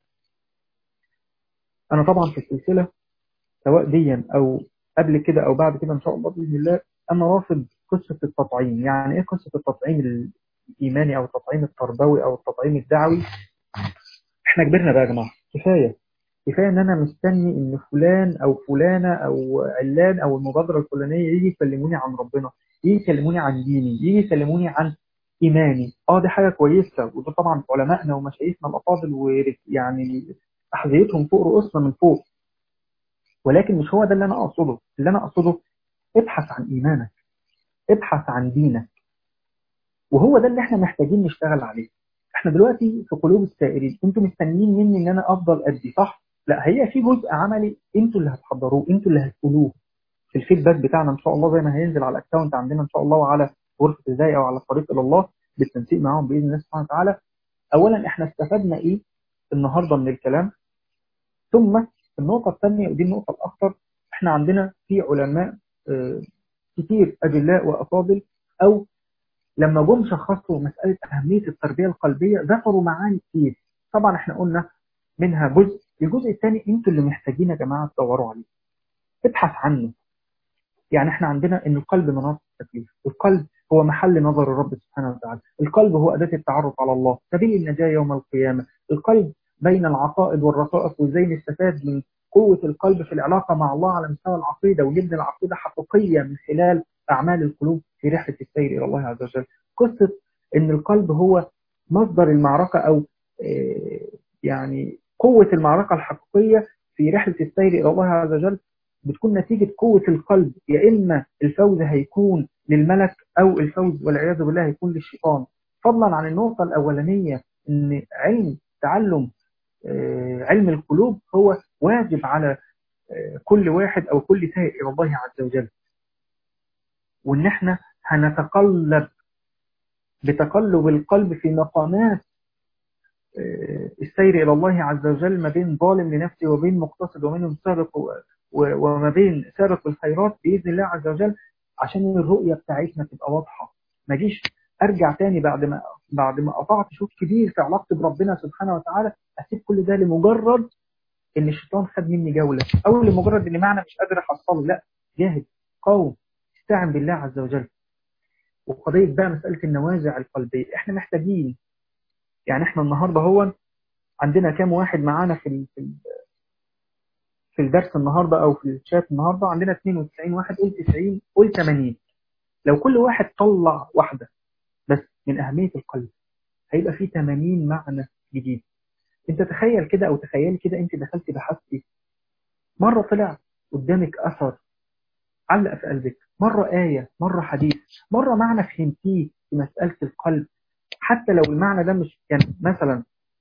أنا طبعا في السلسلة سواء ديا أو قبل كده أو بعد كده إن شاء الله بإذن الله أنا رافض قصة التطعيم يعني إيه قصة التطعيم الإيماني أو التطعيم التربوي أو التطعيم الدعوي إحنا كبرنا بقى يا جماعة كفاية كفاية إن أنا مستني إن فلان أو فلانة أو علان أو المبادرة الفلانية يجي يكلموني عن ربنا يجي يكلموني عن ديني يجي يكلموني عن إيماني اه دي حاجة كويسة وده طبعا علمائنا ومشايخنا الأفاضل ويعني أحذيتهم فوق رؤوسنا من فوق ولكن مش هو ده اللي أنا أقصده اللي أنا أقصده ابحث عن إيمانك ابحث عن دينك وهو ده اللي احنا محتاجين نشتغل عليه احنا دلوقتي في قلوب السائرين انتوا مستنيين مني ان انا افضل ادي صح لا هي في جزء عملي انتوا اللي هتحضروه انتوا اللي هتقولوه في الفيدباك بتاعنا ان شاء الله زي ما هينزل على الاكونت عندنا ان شاء الله وعلى غرفه ازاي او على الطريق الى الله بالتنسيق معاهم باذن الله سبحانه وتعالى اولا احنا استفدنا ايه النهارده من الكلام ثم النقطه الثانيه ودي النقطه الاخطر احنا عندنا في علماء اه كتير اجلاء وافاضل او لما جم شخصوا مساله اهميه التربيه القلبيه ذكروا معاني كتير طبعا احنا قلنا منها جزء الجزء الثاني انتوا اللي محتاجين يا جماعه تدوروا عليه ابحث عنه يعني احنا عندنا ان القلب مناط التكليف القلب هو محل نظر الرب سبحانه وتعالى القلب هو أداة التعرف على الله سبيل النجاة يوم القيامة القلب بين العقائد والرقائق وازاي نستفاد من قوة القلب في العلاقة مع الله على مستوى العقيدة ونبني العقيدة حقيقية من خلال أعمال القلوب في رحلة السير إلى الله عز وجل قصة ان القلب هو مصدر المعركة أو يعني قوة المعركة الحقيقية في رحلة السير إلى الله عز وجل بتكون نتيجة قوة القلب يا إما الفوز هيكون للملك أو الفوز والعياذ بالله هيكون للشيطان فضلا عن النقطة الأولانية إن علم تعلم علم القلوب هو واجب على كل واحد أو كل سائر إلى الله عز وجل وإن احنا هنتقلب بتقلب القلب في مقامات السير إلى الله عز وجل ما بين ظالم لنفسه وبين مقتصد ومنهم سابق وما بين سابق الخيرات بإذن الله عز وجل عشان الرؤية بتاعتنا تبقى واضحة ما جيش أرجع تاني بعد ما بعد ما قطعت شوط كبير في علاقتي بربنا سبحانه وتعالى أسيب كل ده لمجرد إن الشيطان خد مني جولة أو لمجرد إن معنى مش قادر أحصله لا جاهد قوم استعن بالله عز وجل وقضية بقى مسألة النوازع القلبية احنا محتاجين يعني احنا النهاردة هو عندنا كام واحد معانا في في في الدرس النهاردة او في الشات النهاردة عندنا 92 واحد قول 90 قول 80 لو كل واحد طلع واحدة بس من أهمية القلب هيبقى فيه 80 معنى جديد انت تخيل كده او تخيل كده انت دخلت بحثتي مرة طلع قدامك أثر علق في قلبك مرة آية مرة حديث مرة معنى فهمتيه في مسألة القلب حتى لو المعنى ده مش كان مثلا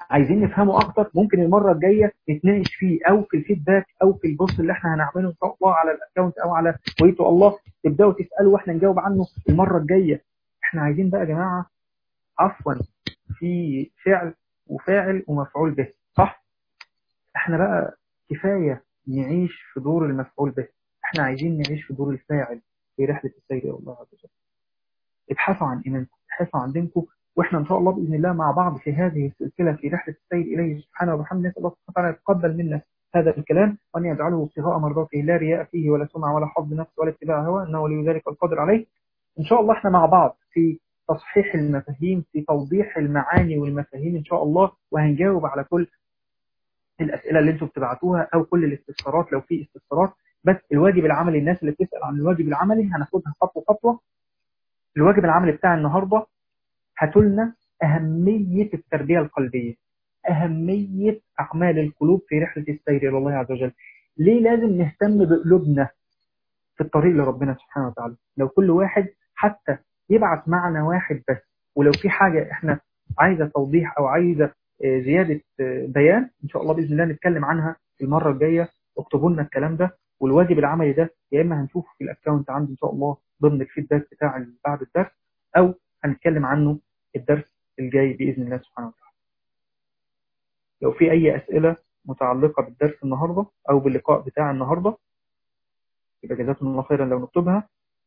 عايزين نفهمه اكتر ممكن المره الجايه نتناقش فيه او في الفيدباك او في البوست اللي احنا هنعمله ان شاء الله على الاكونت او على ويتو الله تبداوا تسالوا واحنا نجاوب عنه المره الجايه احنا عايزين بقى يا جماعه عفوا في فعل وفاعل ومفعول به صح احنا بقى كفايه نعيش في دور المفعول به احنا عايزين نعيش في دور الفاعل في رحله السير الى الله عز وجل ابحثوا عن ايمانكم ابحثوا عن دينكم واحنا ان شاء الله باذن الله مع بعض في هذه السلسله في رحله السير اليه سبحانه وبحمده نسال الله سبحانه وتعالى يتقبل منا هذا الكلام وان يجعله ابتغاء مرضاته لا رياء فيه ولا سمعه ولا حظ نفس ولا اتباع هوى انه ولي ذلك القادر عليه ان شاء الله احنا مع بعض في تصحيح المفاهيم في توضيح المعاني والمفاهيم ان شاء الله وهنجاوب على كل الاسئله اللي انتم بتبعتوها او كل الاستفسارات لو في استفسارات بس الواجب العملي الناس اللي بتسال عن الواجب العملي هناخدها خطوه خطوه الواجب العملي بتاع النهارده هاتوا لنا أهمية التربية القلبية أهمية أعمال القلوب في رحلة السير إلى الله عز وجل ليه لازم نهتم بقلوبنا في الطريق لربنا سبحانه وتعالى لو كل واحد حتى يبعت معنا واحد بس ولو في حاجة احنا عايزة توضيح أو عايزة زيادة بيان إن شاء الله بإذن الله نتكلم عنها المرة الجاية اكتبوا لنا الكلام ده والواجب العملي ده يا إما هنشوفه في الأكاونت عندي إن شاء الله ضمن الفيدباك بتاع بعد الدرس أو هنتكلم عنه الدرس الجاي بإذن الله سبحانه وتعالى لو في أي أسئلة متعلقة بالدرس النهاردة أو باللقاء بتاع النهاردة يبقى جزاكم الله خيرا لو نكتبها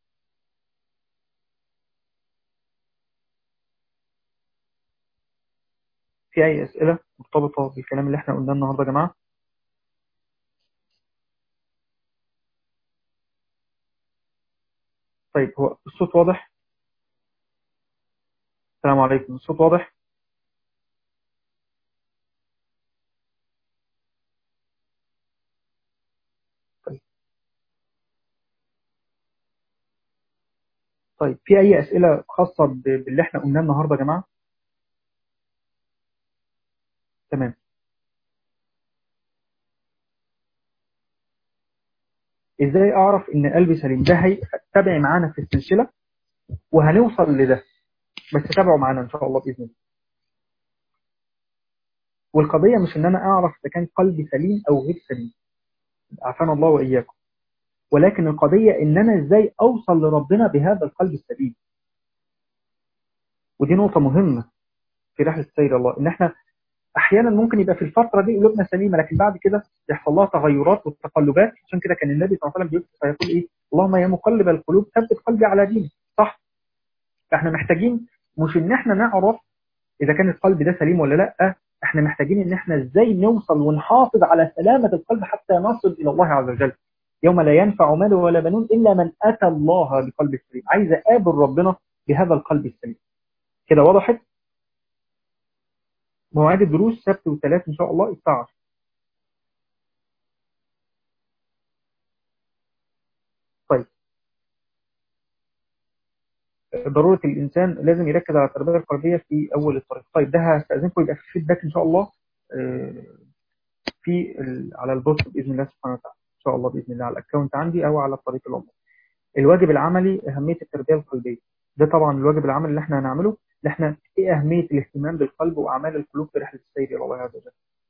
في أي أسئلة مرتبطة بالكلام اللي احنا قلناه النهاردة يا جماعة طيب هو الصوت واضح السلام عليكم الصوت واضح طيب طيب في أي أسئلة خاصة باللي احنا قلناه النهاردة يا جماعة تمام ازاي اعرف ان قلبي سليم ده هيتبع معانا في السلسلة وهنوصل لده بس تابعوا معانا ان شاء الله باذن الله والقضية مش ان انا اعرف اذا كان قلبي سليم او غير سليم عافانا الله واياكم ولكن القضية ان انا ازاي اوصل لربنا بهذا القلب السليم ودي نقطة مهمة في رحلة سير الله ان احنا احيانا ممكن يبقى في الفترة دي قلوبنا سليمة لكن بعد كده يحصل لها تغيرات وتقلبات عشان كده كان النبي صلى الله عليه وسلم بيكتب فيقول ايه اللهم يا مقلب القلوب ثبت قلبي على دينك صح فاحنا محتاجين مش ان احنا نعرف اذا كان القلب ده سليم ولا لا احنا محتاجين ان احنا ازاي نوصل ونحافظ على سلامة القلب حتى نصل الى الله عز وجل يوم لا ينفع مال ولا بنون الا من اتى الله بقلب سليم عايز اقابل ربنا بهذا القلب السليم كده وضحت مواعيد الدروس سبت وثلاث ان شاء الله الساعه 10 طيب ضرورة الإنسان لازم يركز على التربية القلبية في أول الطريق طيب ده هستأذنكم يبقى في فيدباك إن شاء الله في على البوست بإذن الله سبحانه وتعالى إن شاء الله بإذن الله على الأكونت عندي أو على الطريق الأمر الواجب العملي أهمية التربية القلبية ده طبعا الواجب العملي اللي احنا هنعمله اللي احنا ايه أهمية الاهتمام بالقلب وأعمال القلوب في رحلة السير إلى الله عز وجل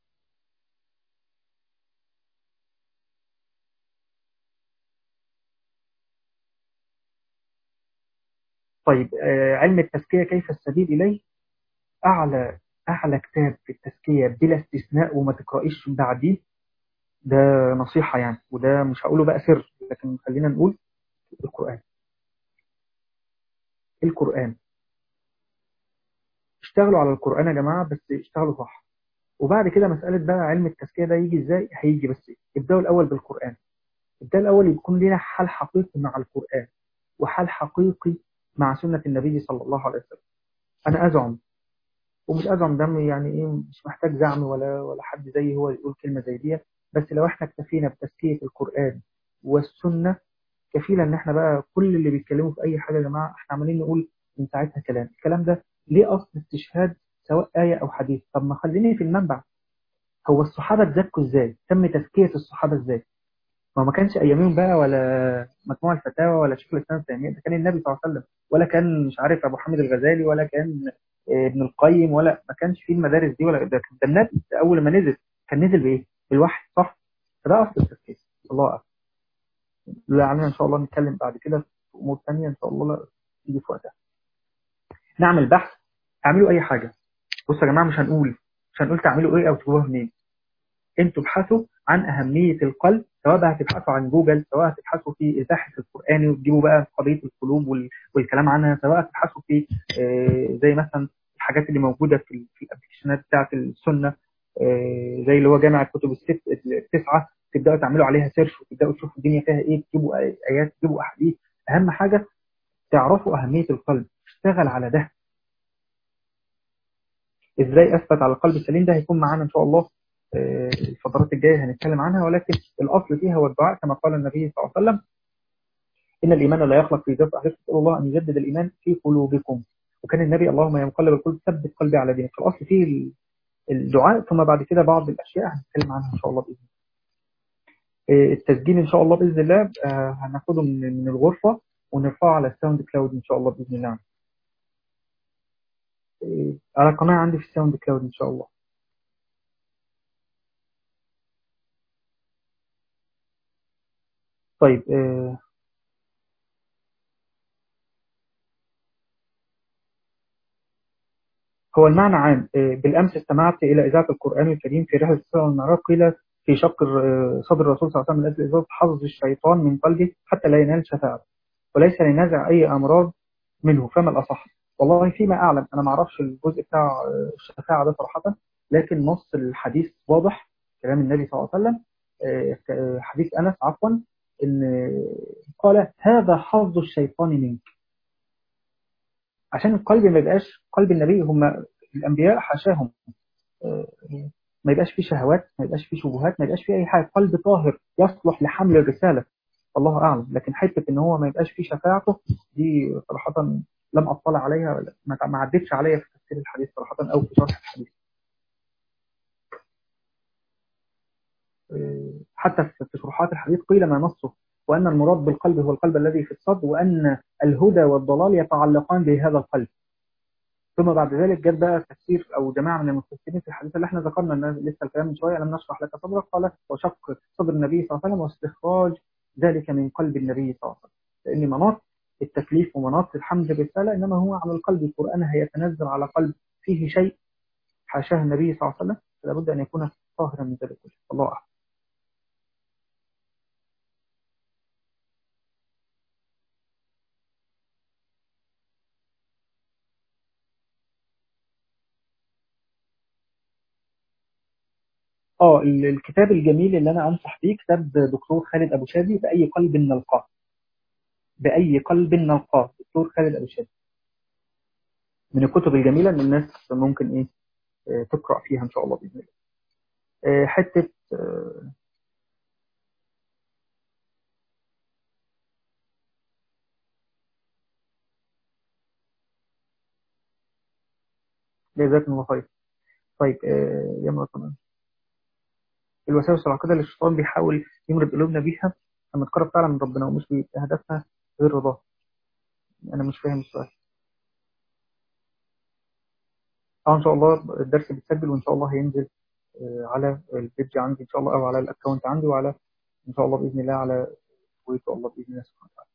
طيب علم التزكية كيف السبيل إليه أعلى أعلى كتاب في التزكية بلا استثناء وما تقرأيش بعديه ده نصيحة يعني وده مش هقوله بقى سر لكن خلينا نقول القرآن القرآن اشتغلوا على القرآن يا جماعة بس اشتغلوا صح وبعد كده مسألة بقى علم التزكية ده يجي ازاي هيجي بس ابدأوا الأول بالقرآن ابدأوا الأول يكون لنا حال حقيقي مع القرآن وحال حقيقي مع سنة النبي صلى الله عليه وسلم أنا أزعم ومش أزعم ده يعني إيه مش محتاج زعم ولا ولا حد زي هو يقول كلمة زي دي بس لو إحنا اكتفينا بتزكية القرآن والسنة كفيلة إن إحنا بقى كل اللي بيتكلموا في أي حاجة يا جماعة إحنا عمالين نقول من ساعتها كلام الكلام ده ليه أصل استشهاد سواء آية أو حديث طب ما خليني في المنبع هو الصحابة اتزكوا إزاي تم تزكية الصحابة إزاي ما ما كانش ايامهم بقى ولا مجموع الفتاوى ولا شيخ الاسلام تيميه ده كان النبي صلى الله عليه وسلم ولا كان مش عارف ابو حامد الغزالي ولا كان ابن القيم ولا ما كانش فيه المدارس دي ولا ده ده النبي اول ما نزل كان نزل بايه بالوحي صح فده اصل التفكير الله اعلم لعلنا ان شاء الله نتكلم بعد كده في امور ثانيه ان شاء الله لا تيجي في وقتها نعمل بحث اعملوا اي حاجه بصوا يا جماعه مش هنقول مش هنقول تعملوا ايه او تجيبوها منين انتوا ابحثوا عن اهميه القلب سواء بقى هتبحثوا عن جوجل سواء هتبحثوا في الباحث القراني وتجيبوا بقى قضيه القلوب وال... والكلام عنها سواء هتبحثوا في آه زي مثلا الحاجات اللي موجوده في, في الابلكيشنات بتاعه السنه آه زي اللي هو جامع الكتب الست التسعه تبداوا تعملوا عليها سيرش وتبداوا تشوفوا الدنيا فيها ايه تجيبوا ايات تجيبوا احاديث اهم حاجه تعرفوا اهميه القلب اشتغل على ده ازاي اثبت على القلب السليم ده هيكون معانا ان شاء الله الفترات الجايه هنتكلم عنها ولكن الاصل فيها هو الدعاء كما قال النبي صلى الله عليه وسلم ان الايمان لا يخلق في جوف احدكم اسال الله ان يجدد الايمان في قلوبكم وكان النبي اللهم يا مقلب القلوب ثبت قلبي على دينك فالاصل فيه الدعاء ثم بعد كده بعض الاشياء هنتكلم عنها ان شاء الله باذن الله التسجيل ان شاء الله باذن الله هناخده من الغرفه ونرفعه على الساوند كلاود ان شاء الله باذن الله على القناه عندي في الساوند كلاود ان شاء الله طيب آه هو المعنى عام آه بالأمس استمعت إلى إذاعة القرآن الكريم في رحلة الإسراء والمعراج قيل في شق صدر الرسول صلى الله عليه وسلم من أجل إزالة حظ الشيطان من قلبه حتى لا ينال شفاعة وليس لنزع أي أمراض منه فما الأصح والله فيما أعلم أنا ما أعرفش الجزء بتاع الشفاعة ده صراحة لكن نص الحديث واضح كلام النبي صلى الله عليه وسلم آه حديث أنس عفوا ان قال هذا حظ الشيطان منك عشان القلب ما يبقاش قلب النبي هم الانبياء حاشاهم ما يبقاش فيه شهوات ما يبقاش فيه شبهات ما يبقاش فيه اي حاجه قلب طاهر يصلح لحمل الرساله الله اعلم لكن حته ان هو ما يبقاش فيه شفاعته دي صراحه لم اطلع عليها ما عدتش عليا في تفسير الحديث صراحه او في شرح الحديث حتى في شروحات الحديث قيل ما نصه وأن المراد بالقلب هو القلب الذي في الصدر وأن الهدى والضلال يتعلقان بهذا القلب ثم بعد ذلك جاء بقى تفسير أو جماعة من المفسرين في الحديث اللي احنا ذكرنا ان لسه الكلام من شوية لم نشرح لك صدرك قال وشق صدر النبي صلى الله عليه وسلم واستخراج ذلك من قلب النبي صلى الله عليه وسلم لأن مناط التكليف ومناط الحمد بالرسالة إنما هو على القلب القرآن هيتنزل على قلب فيه شيء حاشاه النبي صلى الله عليه وسلم فلا بد أن يكون طاهرا من ذلك كله الله أعلم اه الكتاب الجميل اللي انا انصح بيه كتاب دكتور خالد ابو شادي باي قلب نلقاه باي قلب نلقاه دكتور خالد ابو شادي من الكتب الجميله اللي الناس ممكن ايه تقرا فيها ان شاء الله باذن الله حته جزاكم الله خير طيب يا مرحبا الوساوس العقيدة اللي الشيطان بيحاول يمرض قلوبنا بيها لما تقرب فعلا من ربنا ومش بهدفها غير رضاه أنا مش فاهم السؤال اه ان شاء الله الدرس بيتسجل وان شاء الله هينزل على البيج عندي ان شاء الله او على الاكونت عندي وعلى ان شاء الله باذن الله على تويتر الله باذن الله سبحانه وتعالى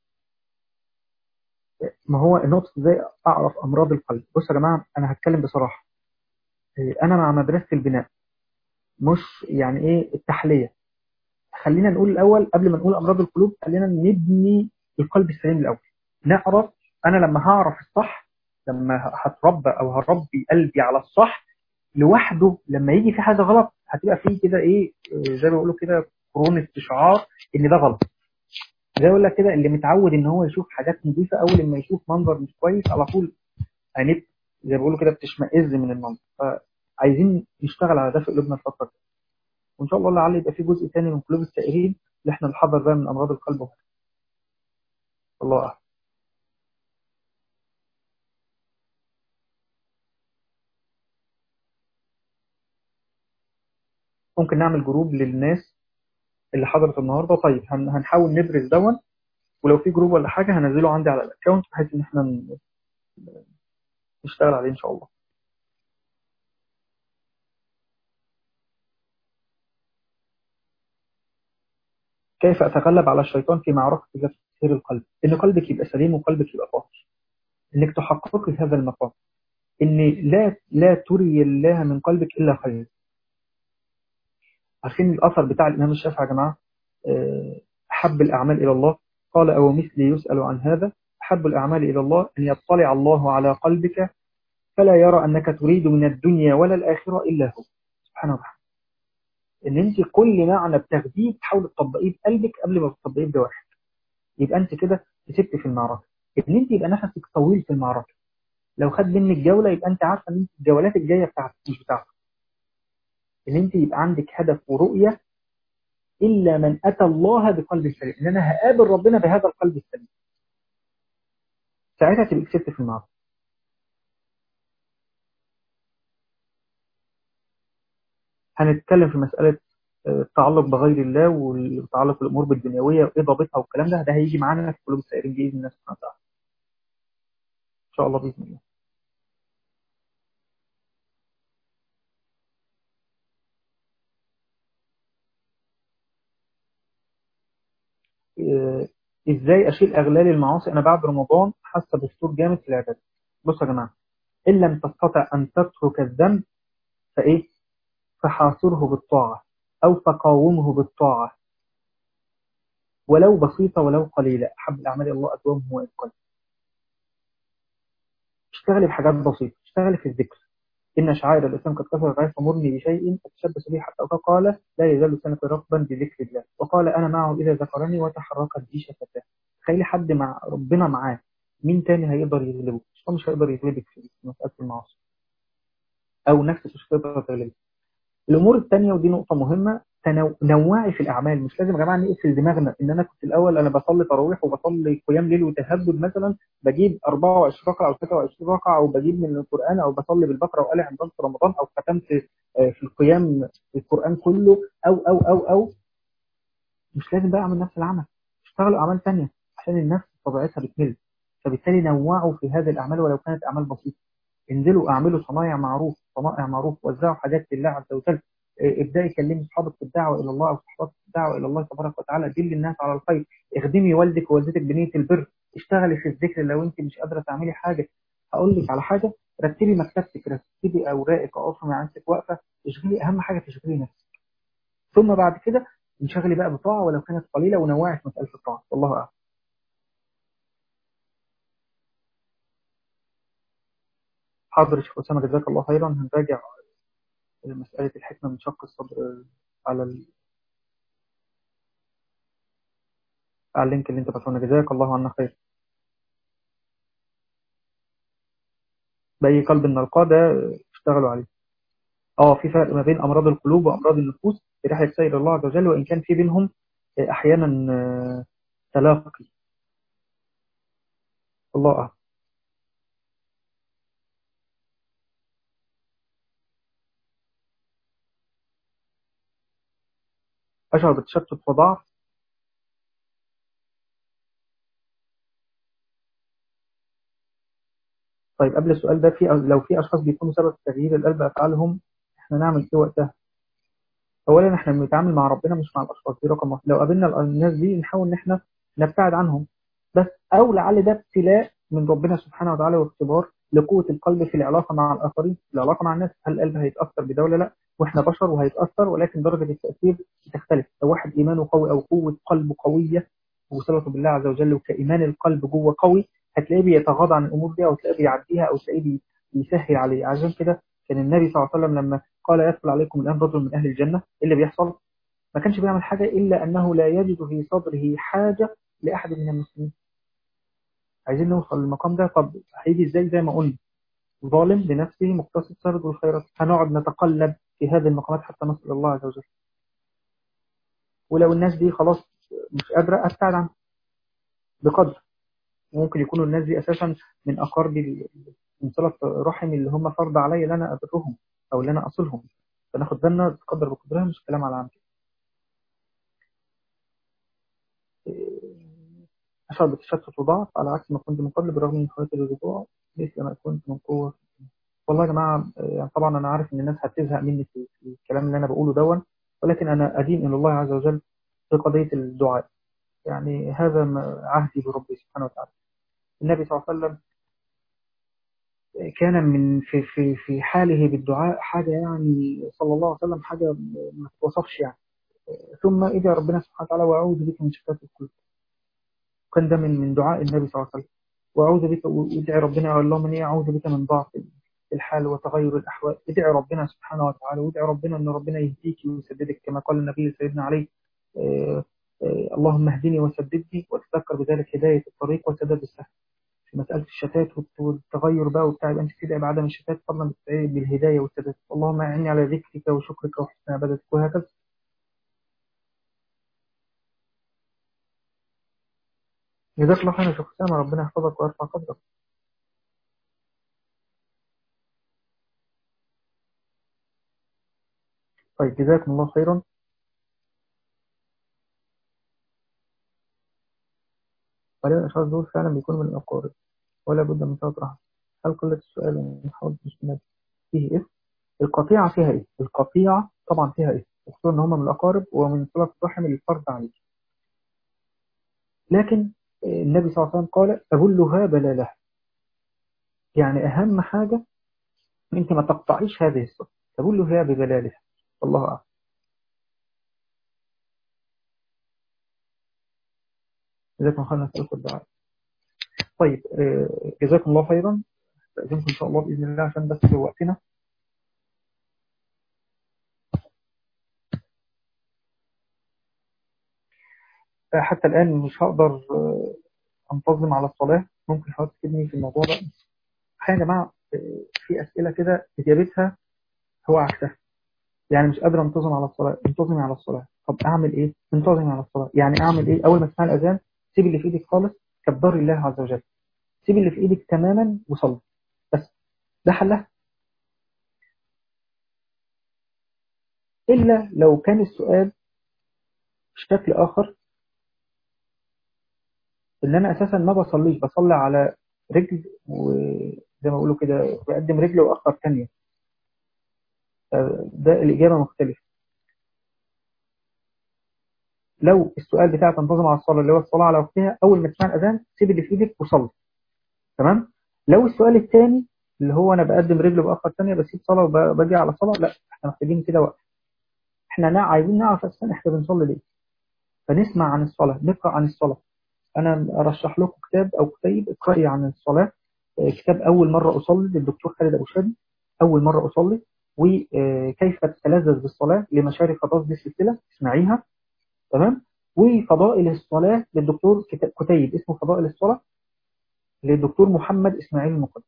ما هو النقطة ازاي اعرف امراض القلب بصوا يا جماعة انا هتكلم بصراحة انا مع مدرسة البناء مش يعني ايه التحلية خلينا نقول الاول قبل ما نقول امراض القلوب خلينا نبني القلب السليم الاول نعرف انا لما هعرف الصح لما هتربى او هربي قلبي على الصح لوحده لما يجي في حاجه غلط هتبقى فيه كده ايه زي ما بيقولوا كده قرون استشعار ان ده غلط زي اقول لك كده اللي متعود ان هو يشوف حاجات نظيفه اول لما يشوف منظر مش كويس على طول هنبقى زي ما بيقولوا كده بتشمئز من المنظر فعايزين نشتغل على ده في قلوبنا الفتره دي وان شاء الله لعل يبقى في جزء ثاني من قلوب السائرين اللي احنا نحضر بقى من امراض القلب وهذا الله اعلم ممكن نعمل جروب للناس اللي حضرت النهارده طيب هنحاول نبرز دون ولو في جروب ولا حاجه هنزله عندي على الاكونت بحيث ان احنا نشتغل عليه ان شاء الله كيف أتغلب على الشيطان في معركة تطهير القلب إن قلبك يبقى سليم وقلبك يبقى طاهر إنك تحققي هذا المقام إن لا لا تري الله من قلبك إلا خير عارفين الأثر بتاع الإمام الشافعي يا جماعة أحب الأعمال إلى الله قال أو مثلي يسأل عن هذا أحب الأعمال إلى الله أن يطلع الله على قلبك فلا يرى أنك تريد من الدنيا ولا الآخرة إلا هو سبحانه وتعالى ان انت كل معنى بتاخديه تحاول تطبقيه بقلبك قبل ما تطبقيه بجوارحك يبقى انت كده كسبت في المعركه ان انت يبقى نفسك طويل في المعركه لو خد منك جوله يبقى انت عارفه ان الجولات الجايه بتاعتك مش بتاعتك ان انت يبقى عندك هدف ورؤيه الا من اتى الله بقلب سليم ان انا هقابل ربنا بهذا القلب السليم ساعتها تبقى كسبت في المعركه هنتكلم في مسألة التعلق بغير الله والتعلق الأمور بالدنيوية وإيه ضابطها والكلام ده ده هيجي معانا في قلوب السائرين بإذن الله سبحانه وتعالى إن شاء الله بإذن الله ازاي اشيل اغلال المعاصي انا بعد رمضان حاسه بفتور جامد في العباده بصوا يا جماعه ان لم تستطع ان تترك الذنب فايه فحاصره بالطاعة أو فقاومه بالطاعة ولو بسيطة ولو قليلة أحب الأعمال الله أدومه وإتقان اشتغلي بحاجات بسيطة اشتغلي في الذكر إن شعائر الإسلام قد كثر غير فمرني بشيء أتشبث به حتى قال لا يزال لسانك رطبا بذكر الله وقال أنا معه إذا ذكرني وتحركت بي شفتاه تخيلي حد مع ربنا معاه مين تاني هيقدر يغلبه الشيطان مش هيقدر يغلبك في مسألة المعاصي أو نفسك مش هتقدر تغلبك الامور الثانيه ودي نقطه مهمه تنوعي في الاعمال مش لازم يا جماعه نقفل دماغنا ان انا كنت الاول انا بصلي تراويح وبصلي قيام ليل وتهجد مثلا بجيب 24 ركعه او 23 ركعه او بجيب من القران او بصلي بالبقره وآل عمران في رمضان او ختمت في القيام القران كله او او او او مش لازم بقى اعمل نفس العمل اشتغلوا اعمال ثانيه عشان النفس طبيعتها بتمل فبالتالي نوعوا في هذه الاعمال ولو كانت اعمال بسيطه انزلوا اعملوا صنايع معروف صنائع معروف وزعوا حاجات لله عز وجل ابداي كلمي اصحابك في الدعوه الى الله او صحباتك في الدعوه الى الله تبارك وتعالى دل الناس على الخير اخدمي والدك ووالدتك بنيه البر اشتغلي في الذكر لو انت مش قادره تعملي حاجه هقول لك على حاجه رتبي مكتبتك رتبي اوراقك اقفي مع نفسك واقفه اشغلي اهم حاجه تشغلي نفسك ثم بعد كده انشغلي بقى بطاعه ولو كانت قليله ونوعي في مساله الطاعه والله اعلم حاضر يا شيخ أسامة جزاك الله خيرا هنراجع مسألة الحكمة من شق الصدر على ال... على اللينك اللي انت بعته جزاك الله عنا خير بأي قلب نلقاه ده اشتغلوا عليه اه في فرق ما بين أمراض القلوب وأمراض النفوس في رحلة سير الله عز وجل وإن كان في بينهم أحيانا تلاقي الله أعلم أشعر بتشتت وضعف طيب قبل السؤال ده في لو في أشخاص بيكونوا سبب تغيير القلب أفعالهم إحنا نعمل إيه وقتها؟ أولا إحنا بنتعامل مع ربنا مش مع الأشخاص دي رقم واحد لو قابلنا الناس دي نحاول إن إحنا نبتعد عنهم بس أو لعل ده ابتلاء من ربنا سبحانه وتعالى واختبار لقوة القلب في العلاقة مع الآخرين العلاقة مع الناس هل القلب هيتأثر بده ولا لا واحنا بشر وهيتأثر ولكن درجة التأثير بتختلف لو واحد إيمانه قوي أو قوة قلبه قوية وصلته بالله عز وجل وكإيمان القلب جوه قوي هتلاقيه بيتغاضى عن الأمور دي أو تلاقيه بيعديها أو تلاقيه بيسهل عليه عشان كده كان النبي صلى الله عليه وسلم لما قال يدخل عليكم الآن رجل من أهل الجنة إيه اللي بيحصل؟ ما كانش بيعمل حاجة إلا أنه لا يجد في صدره حاجة لأحد من المسلمين عايزين نوصل للمقام ده طب هيجي ازاي زي ما قلنا ظالم لنفسه مقتصد سرد الخيرات هنقعد نتقلب في هذه المقامات حتى نصل الله عز وجل ولو الناس دي خلاص مش قادرة أبتعد عنها بقدر ممكن يكونوا الناس دي أساسا من أقاربي من صلة رحم اللي هم فرض علي ان انا أبرهم أو ان أنا أصلهم فناخد بالنا بقدر بقدرها مش كلام على عمل أشعر بتشتت وضعف على عكس ما كنت من قبل بالرغم من حالة الرجوع مثل ما كنت من قوة والله يا جماعة يعني طبعا أنا عارف إن الناس هتزهق مني في الكلام اللي أنا بقوله دون ولكن أنا أدين إلى الله عز وجل في قضية الدعاء يعني هذا عهدي بربي سبحانه وتعالى النبي صلى الله عليه وسلم كان من في في في حاله بالدعاء حاجة يعني صلى الله عليه وسلم حاجة ما توصفش يعني ثم إذا ربنا سبحانه وتعالى وأعوذ بك من شتات القلوب كان ده من من دعاء النبي صلى الله عليه وسلم وأعوذ بك وادعي ربنا اللهم إني أعوذ بك من ضعف الحال وتغير الأحوال ادعي ربنا سبحانه وتعالى وادعي ربنا أن ربنا يهديك ويسددك كما قال النبي سيدنا عليه آه آه اللهم اهدني وسددني وتذكر بذلك هداية الطريق وسداد السهل في مسألة الشتات والتغير بقى وبتاع يبقى أنت تدعي بعدم الشتات فضلا بالهداية والسداد اللهم أعني على ذكرك وشكرك وحسن عبادتك وهكذا جزاك الله خيرا يا شيخ أسامة ربنا يحفظك ويرفع قدرك طيب جزاكم الله خيرا غالبا الأشخاص دول فعلا بيكونوا من الأقارب ولا بد من ثلاث رحم هل قلة السؤال ونحاول مش فيه إيه؟ القطيعة فيها إيه؟ القطيعة طبعا فيها إيه؟ وخصوصا إن هم من الأقارب ومن صلة الرحم الفرد عليه لكن النبي صلى الله عليه وسلم قال أبلها بلالها يعني أهم حاجة أنت ما تقطعيش هذه الصفة تبلها ببلالها الله أعلم جزاكم خيرا نسألكم الدعاء طيب جزاكم الله خيرا استأذنكم إن شاء الله بإذن الله عشان بس وقتنا حتى الآن مش هقدر أنتظم على الصلاة ممكن حضرتك تفيدني في الموضوع ده أحيانا يا جماعة في أسئلة كده إجابتها هو عكسها يعني مش قادر أنتظم على الصلاة انتظمي على الصلاة طب أعمل إيه؟ انتظمي على الصلاة يعني أعمل إيه؟ أول ما تسمع الأذان سيب اللي في إيدك خالص كبري الله عز وجل سيب اللي في إيدك تماما وصلي بس ده حلها إلا لو كان السؤال بشكل آخر ان انا اساسا ما بصليش بصلي على رجل وزي ما بيقولوا كده بقدم رجل واخر ثانيه ده الاجابه مختلفه لو السؤال بتاع تنتظم على الصلاه اللي هو الصلاه على وقتها اول ما تسمع الاذان سيب اللي في ايدك وصلي تمام لو السؤال الثاني اللي هو انا بقدم رجل واخر ثانيه بسيب صلاه وباجي على صلاه لا احنا محتاجين كده وقت احنا عايزين نعرف اصلا احنا بنصلي ليه فنسمع عن الصلاه نقرا عن الصلاه أنا أرشح لكم كتاب أو كتيب اقرأي عن الصلاة كتاب أول مرة أصلي للدكتور خالد أبو شادي أول مرة أصلي وكيف تتلذذ بالصلاة لمشاري خطاز دي السلسلة اسمعيها تمام وفضائل الصلاة للدكتور كتيب اسمه فضائل الصلاة للدكتور محمد إسماعيل المقدم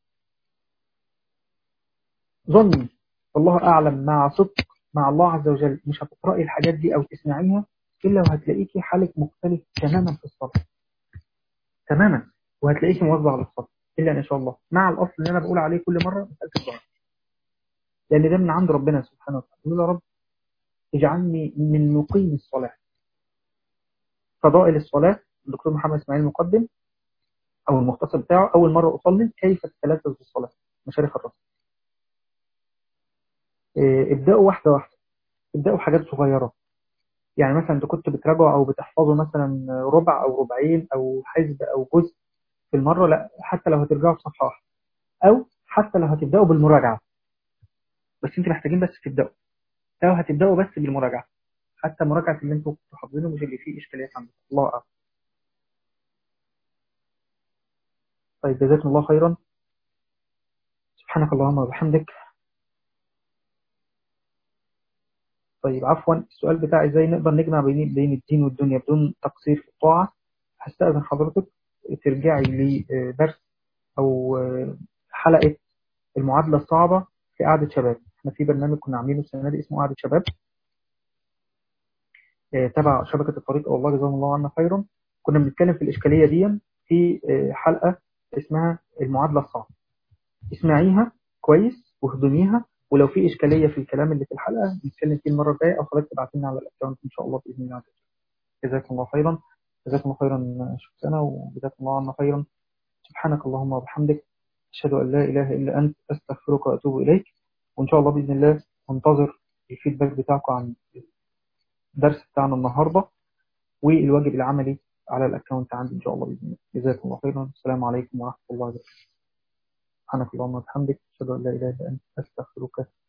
ظني والله أعلم مع صدق مع الله عز وجل مش هتقرأي الحاجات دي أو تسمعيها إلا وهتلاقيكي حالك مختلف تماما في الصلاة تماما وهتلاقيك موظف على الصف الا ان شاء الله مع الاصل اللي انا بقول عليه كل مره مساله الدعاء لان ده من عند ربنا سبحانه وتعالى يقول يا رب اجعلني من مقيم الصلاه فضائل الصلاه الدكتور محمد اسماعيل المقدم او المختصر بتاعه اول مره اصلي كيف تتلذذ بالصلاه مشاريخ الرسول إيه ابداوا واحده واحده ابداوا حاجات صغيره يعني مثلا انت كنت بتراجعوا او بتحفظوا مثلا ربع او ربعين او حزب او جزء في المره لا حتى لو هترجعوا في صفحه واحده او حتى لو هتبداوا بالمراجعه بس انتوا محتاجين بس تبداوا لو هتبداوا بس بالمراجعه حتى مراجعه اللي انتوا كنتوا حافظينه مش اللي فيه اشكاليات عندكم الله اعلم طيب جزاكم الله خيرا سبحانك اللهم وبحمدك طيب عفوا السؤال بتاعي ازاي نقدر نجمع بين بين الدين والدنيا بدون تقصير في الطاعة هستأذن حضرتك ترجعي لدرس او حلقة المعادلة الصعبة في قعدة شباب احنا في برنامج كنا عاملينه السنة دي اسمه قعدة شباب تبع شبكة الطريق والله جزاهم الله عنا خيرا كنا بنتكلم في الإشكالية دي في حلقة اسمها المعادلة الصعبة اسمعيها كويس واهضميها ولو في إشكالية في الكلام اللي في الحلقة نتكلم فيه المرة الجاية أو حضرتك تبعت لنا على الأكونت إن شاء الله بإذن الله جزاكم الله خيرا جزاكم الله خيرا شكرا وجزاكم الله عنا خيرا سبحانك اللهم وبحمدك أشهد أن لا إله إلا أنت أستغفرك وأتوب إليك وإن شاء الله بإذن الله ننتظر الفيدباك بتاعكم عن الدرس بتاعنا النهاردة والواجب العملي على الاكونت عندي ان شاء الله باذن الله جزاكم الله خيرا السلام عليكم ورحمه الله وبركاته سبحانك اللهم وبحمدك اشهد ان لا اله الا انت استغفرك